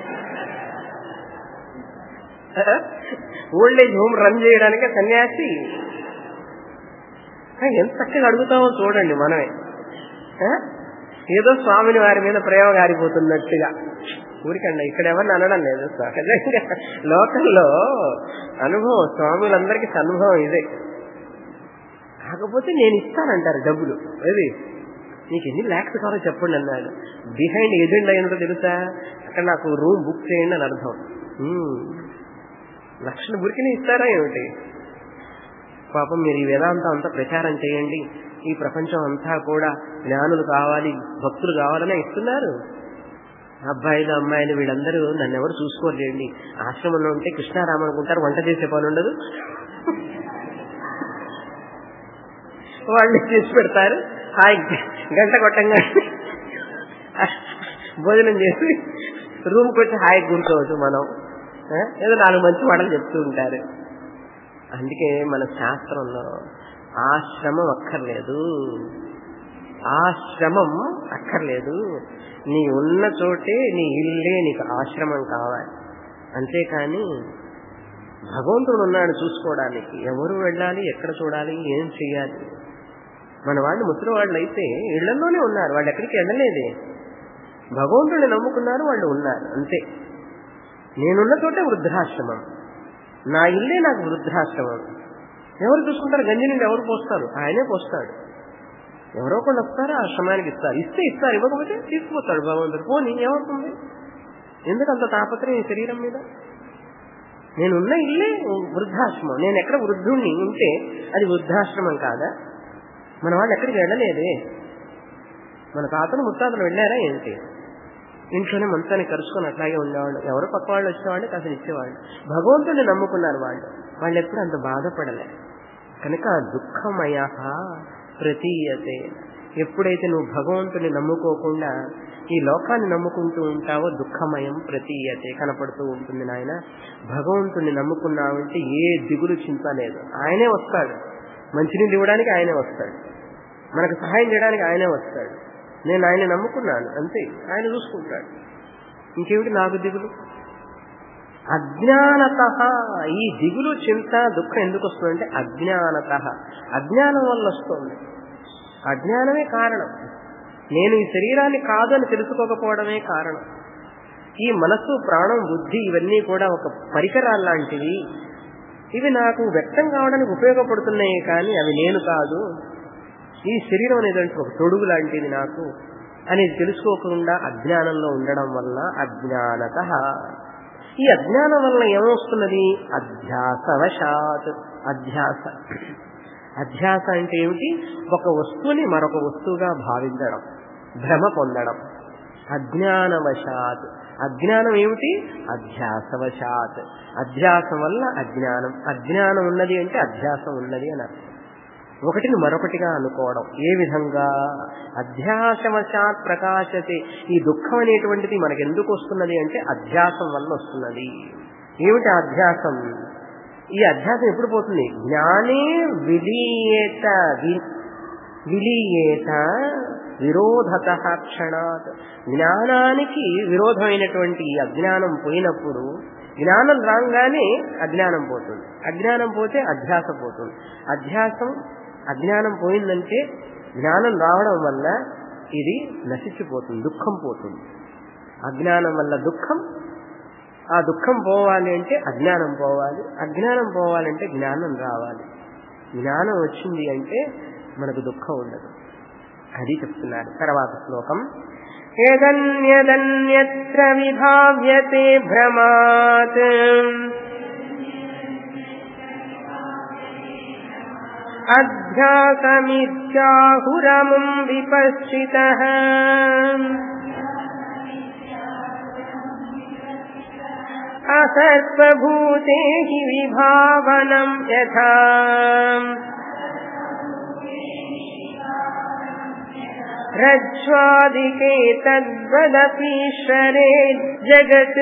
ఓల్డ్ ఏజ్ హోమ్ రన్ చేయడానికే సన్యాసి ఆ, ఎంత చక్కగా అడుగుతామో చూడండి మనమే ఆ? ఏదో స్వామిని వారి మీద ప్రేమ గారిపోతున్నట్టుగా ఊరికండి ఇక్కడ ఎవరిని అనడం లేదు సహజంగా లోకల్లో అనుభవం స్వాములందరికీ అనుభవం ఇదే కాకపోతే నేను ఇస్తానంటారు డబ్బులు అది నీకు ఎన్ని ల్యాక్స్ కావాలో చెప్పండి అన్నాడు బిహైండ్ ఏజెంట్ అయినదో తెలుసా అక్కడ నాకు రూమ్ బుక్ చేయండి అని అర్థం ఉమ్. లక్షల బురికిని ఇస్తారా ఏమిటి పాపం మీరు ఈ వేదాంతం అంతా ప్రచారం చేయండి ఈ ప్రపంచం అంతా కూడా జ్ఞానులు కావాలి భక్తులు కావాలనే ఇస్తున్నారు అబ్బాయిలు అమ్మాయిలు వీళ్ళందరూ నన్ను ఎవరు చూసుకోలేండి ఆశ్రమంలో ఉంటే కృష్ణారామ అనుకుంటారు వంట చేసే పని ఉండదు వాళ్ళు చేసి పెడతారు హాయ్ గంట కొట్టంగా భోజనం చేసి రూమ్కి వచ్చి హాయి కూర్చోవచ్చు మనం ఆ? ఏదో నాలుగు మంచి మాటలు చెప్తూ ఉంటారు అందుకే మన శాస్త్రంలో ఆశ్రమం అక్కర్లేదు ఆశ్రమం అక్కర్లేదు నీ ఉన్న చోటే నీ ఇల్లే నీకు ఆశ్రమం కావాలి అంతేకాని భగవంతుడు ఉన్నాడు చూసుకోవడానికి ఎవరు వెళ్ళాలి ఎక్కడ చూడాలి ఏం చెయ్యాలి మన వాళ్ళు ముసలి వాళ్ళు అయితే ఇళ్లలోనే ఉన్నారు వాళ్ళు ఎక్కడికి వెళ్ళలేదే భగవంతుడిని నమ్ముకున్నారు వాళ్ళు ఉన్నారు అంతే నేనున్న చోటే వృద్ధాశ్రమం నా ఇల్లే నాకు వృద్ధాశ్రమం ఎవరు చూసుకుంటారు గంజి నుండి ఎవరు పోస్తారు ఆయనే పోస్తాడు ఎవరో ఒకళ్ళు వస్తారు ఆ ఆశ్రమానికి ఇస్తారు ఇస్తే ఇస్తారు ఇవ్వకపోతే తీసుకుపోతాడు భగవంతుడు పోనీ ఏమవుతుంది ఎందుకు అంత తాపత్రయం ఈ శరీరం మీద నేనున్న ఇల్లే వృద్ధాశ్రమం నేను ఎక్కడ వృద్ధుణ్ణి ఉంటే అది వృద్ధాశ్రమం కాదా మన వాళ్ళు ఎక్కడికి వెళ్ళలేదే మన తాతలు ముత్తాతలు వెళ్ళారా ఏంటి ఇంట్లోనే మంచాన్ని కరుచుకొని అట్లాగే ఉండేవాళ్ళు ఎవరో పక్క వాళ్ళు వచ్చేవాళ్ళు కాస్త ఇచ్చేవాళ్ళు భగవంతుడిని నమ్ముకున్నారు వాళ్ళు వాళ్ళు ఎప్పుడు అంత బాధపడలే కనుక దుఃఖమయ ప్రతీయతే ఎప్పుడైతే నువ్వు భగవంతుని నమ్ముకోకుండా ఈ లోకాన్ని నమ్ముకుంటూ ఉంటావో దుఃఖమయం ప్రతీయతే కనపడుతూ ఉంటుంది నాయన భగవంతుని నమ్ముకున్నావంటే ఏ దిగులు చింత లేదు ఆయనే వస్తాడు మంచినీళ్ళు ఇవ్వడానికి ఆయనే వస్తాడు మనకు సహాయం చేయడానికి ఆయనే వస్తాడు నేను ఆయన నమ్ముకున్నాను అంతే ఆయన చూసుకుంటాడు ఇంకేమిటి నాకు దిగులు అజ్ఞానత ఈ దిగులు చింత దుఃఖం ఎందుకు వస్తుందంటే అజ్ఞానత అజ్ఞానం వల్ల వస్తుంది అజ్ఞానమే కారణం నేను ఈ శరీరాన్ని కాదు అని తెలుసుకోకపోవడమే కారణం ఈ మనస్సు ప్రాణం బుద్ధి ఇవన్నీ కూడా ఒక పరికరాలు లాంటివి ఇవి నాకు వ్యక్తం కావడానికి ఉపయోగపడుతున్నాయి కానీ అవి నేను కాదు ఈ శరీరం అనేది ఒక తొడుగు లాంటిది నాకు అనేది తెలుసుకోకుండా అజ్ఞానంలో ఉండడం వల్ల అజ్ఞానత ఈ అజ్ఞానం వల్ల ఏమొస్తున్నది అధ్యాసవశాత్ అధ్యాస అధ్యాస అంటే ఏమిటి ఒక వస్తువుని మరొక వస్తువుగా భావించడం భ్రమ పొందడం అజ్ఞానవశాత్ అజ్ఞానం ఏమిటి అధ్యాసవశాత్ అధ్యాసం వల్ల అజ్ఞానం అజ్ఞానం ఉన్నది అంటే అధ్యాసం ఉన్నది అని అర్థం ఒకటిని మరొకటిగా అనుకోవడం ఏ విధంగా అధ్యాసవశాత్ ప్రకాశతే ఈ దుఃఖం అనేటువంటిది మనకు ఎందుకు వస్తున్నది అంటే అధ్యాసం వల్ల వస్తున్నది ఏమిటి ఆ అధ్యాసం ఈ అధ్యాసం ఎప్పుడు పోతుంది జ్ఞానే విలీయేత వి- విలీయేత విరోధత క్షణాత్ జ్ఞానానికి విరోధమైనటువంటి ఈ అజ్ఞానం పోయినప్పుడు జ్ఞానం రాగానే అజ్ఞానం పోతుంది అజ్ఞానం పోతే అధ్యాస పోతుంది అధ్యాసం అజ్ఞానం పోయిందంటే జ్ఞానం రావడం వల్ల ఇది నశించిపోతుంది దుఃఖం పోతుంది అజ్ఞానం వల్ల దుఃఖం ఆ దుఃఖం పోవాలి అంటే అజ్ఞానం పోవాలి అజ్ఞానం పోవాలంటే జ్ఞానం రావాలి జ్ఞానం వచ్చింది అంటే మనకు దుఃఖం ఉండదు అది చెప్తున్నారు తర్వాత శ్లోకం ఏదన్యదన్యత్ర విభావ్యతే భ్రమాత్ అధ్యాసమిత్యాహురముం విపశ్చిత అసర్వభూతే హి విభావనం యథా రజ్వాదికే తద్వదపీశ్వరే జగత్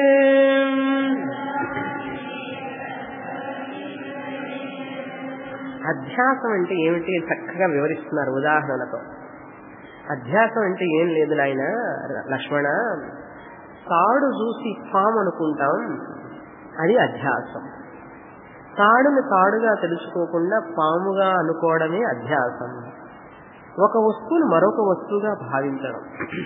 అధ్యాసం అంటే ఏమిటి చక్కగా వివరిస్తున్నారు ఉదాహరణతో అధ్యాసం అంటే ఏం లేదు నాయన లక్ష్మణ తాడు చూసి పాము అనుకుంటాం అది అధ్యాసం తాడుని తాడుగా తెలుసుకోకుండా పాముగా అనుకోవడమే అధ్యాసం ఒక వస్తువును మరొక వస్తువుగా భావించడం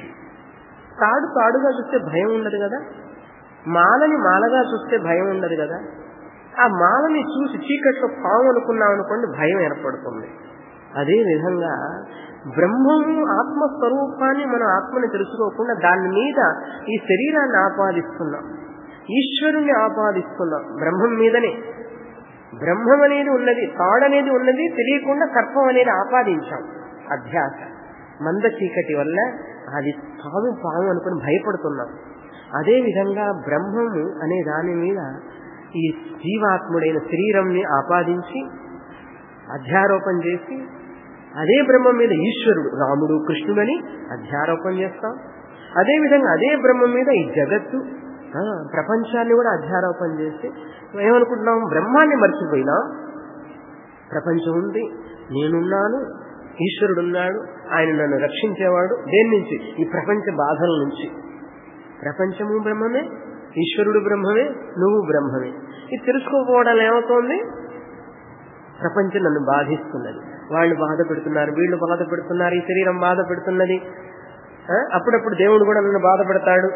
తాడు తాడుగా చూస్తే భయం ఉండదు కదా మాలని మాలగా చూస్తే భయం ఉండదు కదా ఆ మాలని చూసి చీకట్లో పాము అనుకున్నాం అనుకోండి భయం ఏర్పడుతుంది అదే విధంగా బ్రహ్మము ఆత్మస్వరూపాన్ని మనం ఆత్మని తెలుసుకోకుండా దాని మీద ఈ శరీరాన్ని ఆపాదిస్తున్నాం ఈశ్వరుణ్ణి ఆపాదిస్తున్నాం బ్రహ్మం మీదనే బ్రహ్మం అనేది ఉన్నది తాడనేది ఉన్నది తెలియకుండా సర్పం అనేది ఆపాదించాం అధ్యాస మంద చీకటి వల్ల అది పాము పాము అనుకుని భయపడుతున్నాం అదే విధంగా బ్రహ్మము అనే దాని మీద ఈ జీవాత్ముడైన శరీరంని ఆపాదించి అధ్యారోపణ చేసి అదే బ్రహ్మం మీద ఈశ్వరుడు రాముడు కృష్ణుడని అధ్యారోపణ చేస్తాం అదే విధంగా అదే బ్రహ్మం మీద ఈ జగత్తు ఆ, ప్రపంచాన్ని కూడా అధ్యారోపణ చేసి ఏమనుకుంటున్నాం బ్రహ్మాన్ని మర్చిపోయినా ప్రపంచం ఉంది నేనున్నాను ఈశ్వరుడున్నాడు ఆయన నన్ను రక్షించేవాడు దేని నుంచి ఈ ప్రపంచ బాధల నుంచి ప్రపంచము బ్రహ్మమే ఈశ్వరుడు బ్రహ్మమే నువ్వు బ్రహ్మమే ఇది తెలుసుకోకపోవడం ఏమవుతోంది ప్రపంచం నన్ను బాధిస్తున్నది వాళ్ళు బాధ పెడుతున్నారు వీళ్ళు బాధ పెడుతున్నారు ఈ శరీరం బాధ పెడుతున్నది ఆ, అప్పుడప్పుడు దేవుడు కూడా నన్ను బాధ పెడతాడు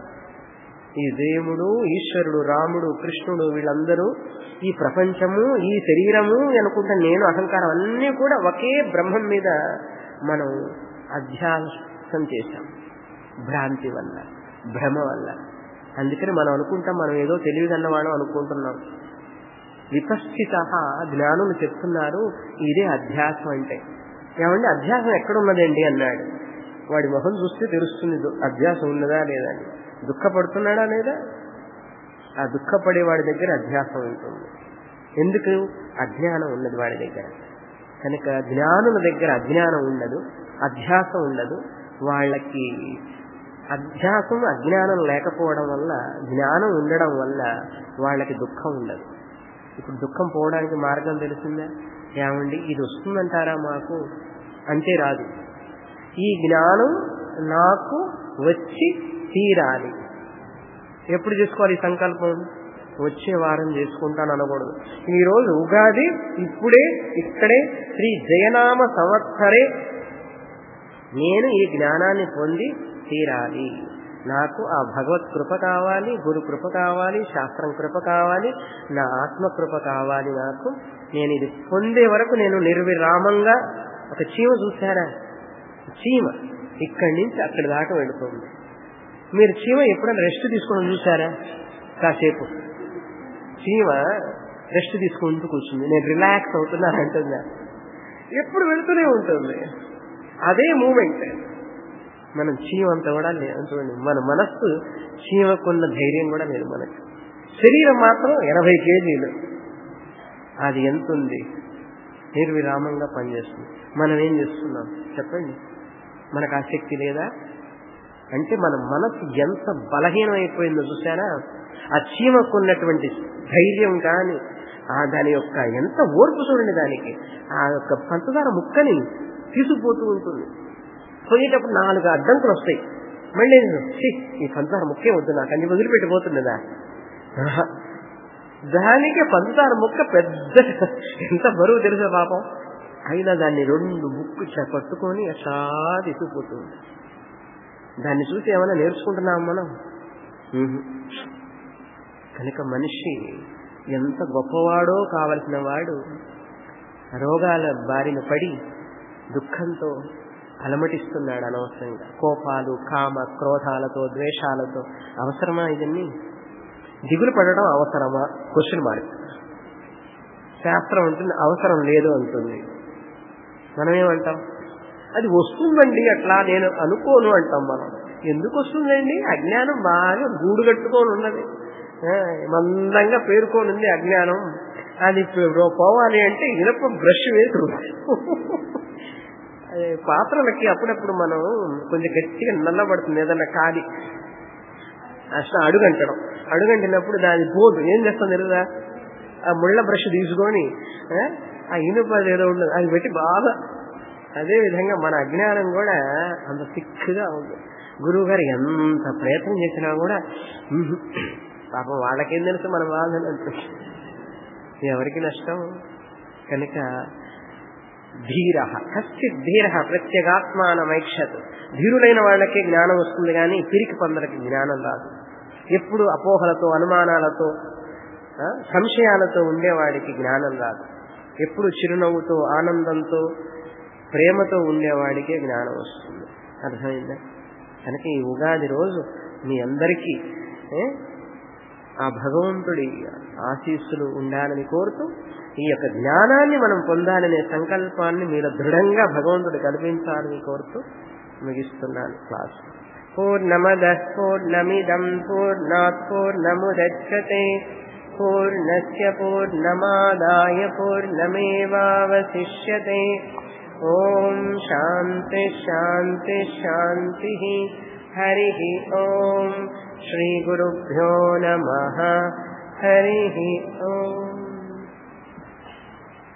ఈ దేవుడు ఈశ్వరుడు రాముడు కృష్ణుడు వీళ్ళందరూ ఈ ప్రపంచము ఈ శరీరము అనుకుంటా నేను అహంకారం అన్నీ కూడా ఒకే బ్రహ్మం మీద మనం అధ్యాసం చేశాం భ్రాంతి వల్ల భ్రమ వల్ల అందుకని మనం అనుకుంటాం మనం ఏదో తెలివిగన్నవాడు అనుకుంటున్నాం విపశ్చిత జ్ఞానులు చెప్తున్నారు ఇదే అధ్యాసం అంటే ఏమంటే అధ్యాసం ఎక్కడున్నదండి అన్నాడు వాడి మొహం చూస్తే తెలుస్తుంది దు- అధ్యాసం ఉన్నదా లేదా అని దుఃఖపడుతున్నాడా లేదా ఆ దుఃఖపడే వాడి దగ్గర అధ్యాసం ఉంటుంది ఎందుకు అజ్ఞానం ఉన్నది వాడి దగ్గర కనుక జ్ఞానుల దగ్గర అజ్ఞానం ఉండదు అధ్యాసం ఉండదు వాళ్ళకి అధ్యాసం అజ్ఞానం లేకపోవడం వల్ల జ్ఞానం ఉండడం వల్ల వాళ్ళకి దుఃఖం ఉండదు ఇప్పుడు దుఃఖం పోవడానికి మార్గం తెలిసిందా ఏమండి ఇది వస్తుందంటారా మాకు అంటే రాదు ఈ జ్ఞానం నాకు వచ్చి తీరాలి ఎప్పుడు చేసుకోవాలి ఈ సంకల్పం వచ్చే వారం చేసుకుంటాను అనకూడదు ఈ రోజు ఉగాది ఇప్పుడే ఇక్కడే శ్రీ జయనామ సంవత్సరే నేను ఈ జ్ఞానాన్ని పొంది తీరాలి నాకు ఆ భగవత్ కృప కావాలి గురు కృప కావాలి శాస్త్రం కృప కావాలి నా ఆత్మ కృప కావాలి నాకు నేను ఇది పొందే వరకు నేను నిర్విరామంగా ఒక చీమ చూసారా చీమ ఇక్కడి నుంచి అక్కడి దాకా వెళుతుంది మీరు చీమ ఎప్పుడైనా రెస్ట్ తీసుకోవడం చూసారా కాసేపు చీమ రెస్ట్ తీసుకుంటూ కూర్చుంది నేను రిలాక్స్ అవుతున్నాను అంటుందా ఎప్పుడు వెళుతూనే ఉంటుంది అదే మూమెంట్ మనం చీమ అంతా కూడా లేదు చూడండి మన మనస్సు చీమకున్న ధైర్యం కూడా లేదు మనకు శరీరం మాత్రం ఎనభై కేజీలు అది ఎంత ఉంది నిర్విరామంగా పనిచేస్తుంది మనం ఏం చేస్తున్నాం చెప్పండి మనకు ఆసక్తి లేదా అంటే మన మనసు ఎంత బలహీనమైపోయిందో చూసారా ఆ చీమకున్నటువంటి ధైర్యం కానీ ఆ దాని యొక్క ఎంత ఓర్పు చూడండి దానికి ఆ యొక్క పంచదార ముక్కని తీసుకుపోతూ ఉంటుంది పోయేటప్పుడు నాలుగు అడ్డంకులు వస్తాయి మళ్ళీ ఛీ, ఈ పంచదార ముక్కే వద్దు నాకు అన్ని వదిలిపెట్టిపోతున్నదా ఆహా. దానికి పంచదార ముక్క పెద్ద ఎంత బరువు తెలుసా పాపం అయినా దాన్ని రెండు ముక్కు ఇట్లా పట్టుకొని అట్లా తీసుకుపోతుంది దాన్ని చూసి ఏమైనా నేర్చుకుంటున్నాం మనం మ్మ్. కనుక మనిషి ఎంత గొప్పవాడో కావలసిన వాడు రోగాల బారిన పడి దుఃఖంతో అలమటిస్తున్నాడు అనవసరంగా కోపాలు కామ క్రోధాలతో ద్వేషాలతో అవసరమా ఇవన్నీ దిగులు పడడం అవసరమా క్వశ్చన్ మార్క్ శాస్త్రం ఉంటుంది అవసరం లేదు అంటుంది మనం ఏమంటాం అది వస్తుందండి అట్లా నేను అనుకోను అంటాం మనం ఎందుకు వస్తుందండి అజ్ఞానం బాగా గూడు కట్టుకొని ఉన్నది ఆ, మందంగా పేరుకొని ఉంది అజ్ఞానం అది పో- పోవాలి అంటే ఇనప బ్రష్ వేసు అది పాత్రలకి అప్పుడప్పుడు మనం కొంచెం గట్టిగా నల్లబడుతుంది ఏదన్నా కాలి అసలు అడుగంటడం అడుగంటినప్పుడు దాని పోదు ఏం చేస్తాం తెలుదా ఆ ముళ్ళ బ్రష్ తీసుకొని ఆ, ఆ ఇనుప ఏదో ఉండదు అది పెట్టి బాగా అదే విధంగా మన అజ్ఞానం కూడా అంత సిక్కుగా ఉంది గురువు గారు ఎంత ప్రయత్నం చేసినా కూడా ఉహు, పాపం వాళ్ళకేం తెలుసు మన బాధలు అంటే ఎవరికి నష్టం కనుక ధీర కశ్చిత్ ధీర ప్రత్యేగాత్మానమైక్షత్ ధీరులైన వాళ్ళకే జ్ఞానం వస్తుంది కానీ పిరికి పందరికి జ్ఞానం రాదు ఎప్పుడు అపోహలతో అనుమానాలతో ఆ, సంశయాలతో ఉండేవాడికి జ్ఞానం రాదు ఎప్పుడు చిరునవ్వుతో ఆనందంతో ప్రేమతో ఉండేవాడికే జ్ఞానం వస్తుంది అర్థమైందా కనుక ఈ ఉగాది రోజు మీ అందరికీ ఏ, ఆ భగవంతుడి ఆశీస్సులు ఉండాలని కోరుతూ ఈ యొక్క జ్ఞానాన్ని మనం పొందాలనే సంకల్పాన్ని మీరు దృఢంగా భగవంతుడు కల్పించాలని కోరుతూ ముగిస్తున్నాను క్లాస్ పూర్ణమద పూర్ణమిదం పూర్ణాత్ పూర్ణముదచ్చతే పూర్ణస్య పూర్ణమాదాయ పూర్ణమేవావశిష్యతే ఓం శాంతి శాంతి శాంతి హరి ఓం శ్రీ గురుభ్యో నమ హరి ఓం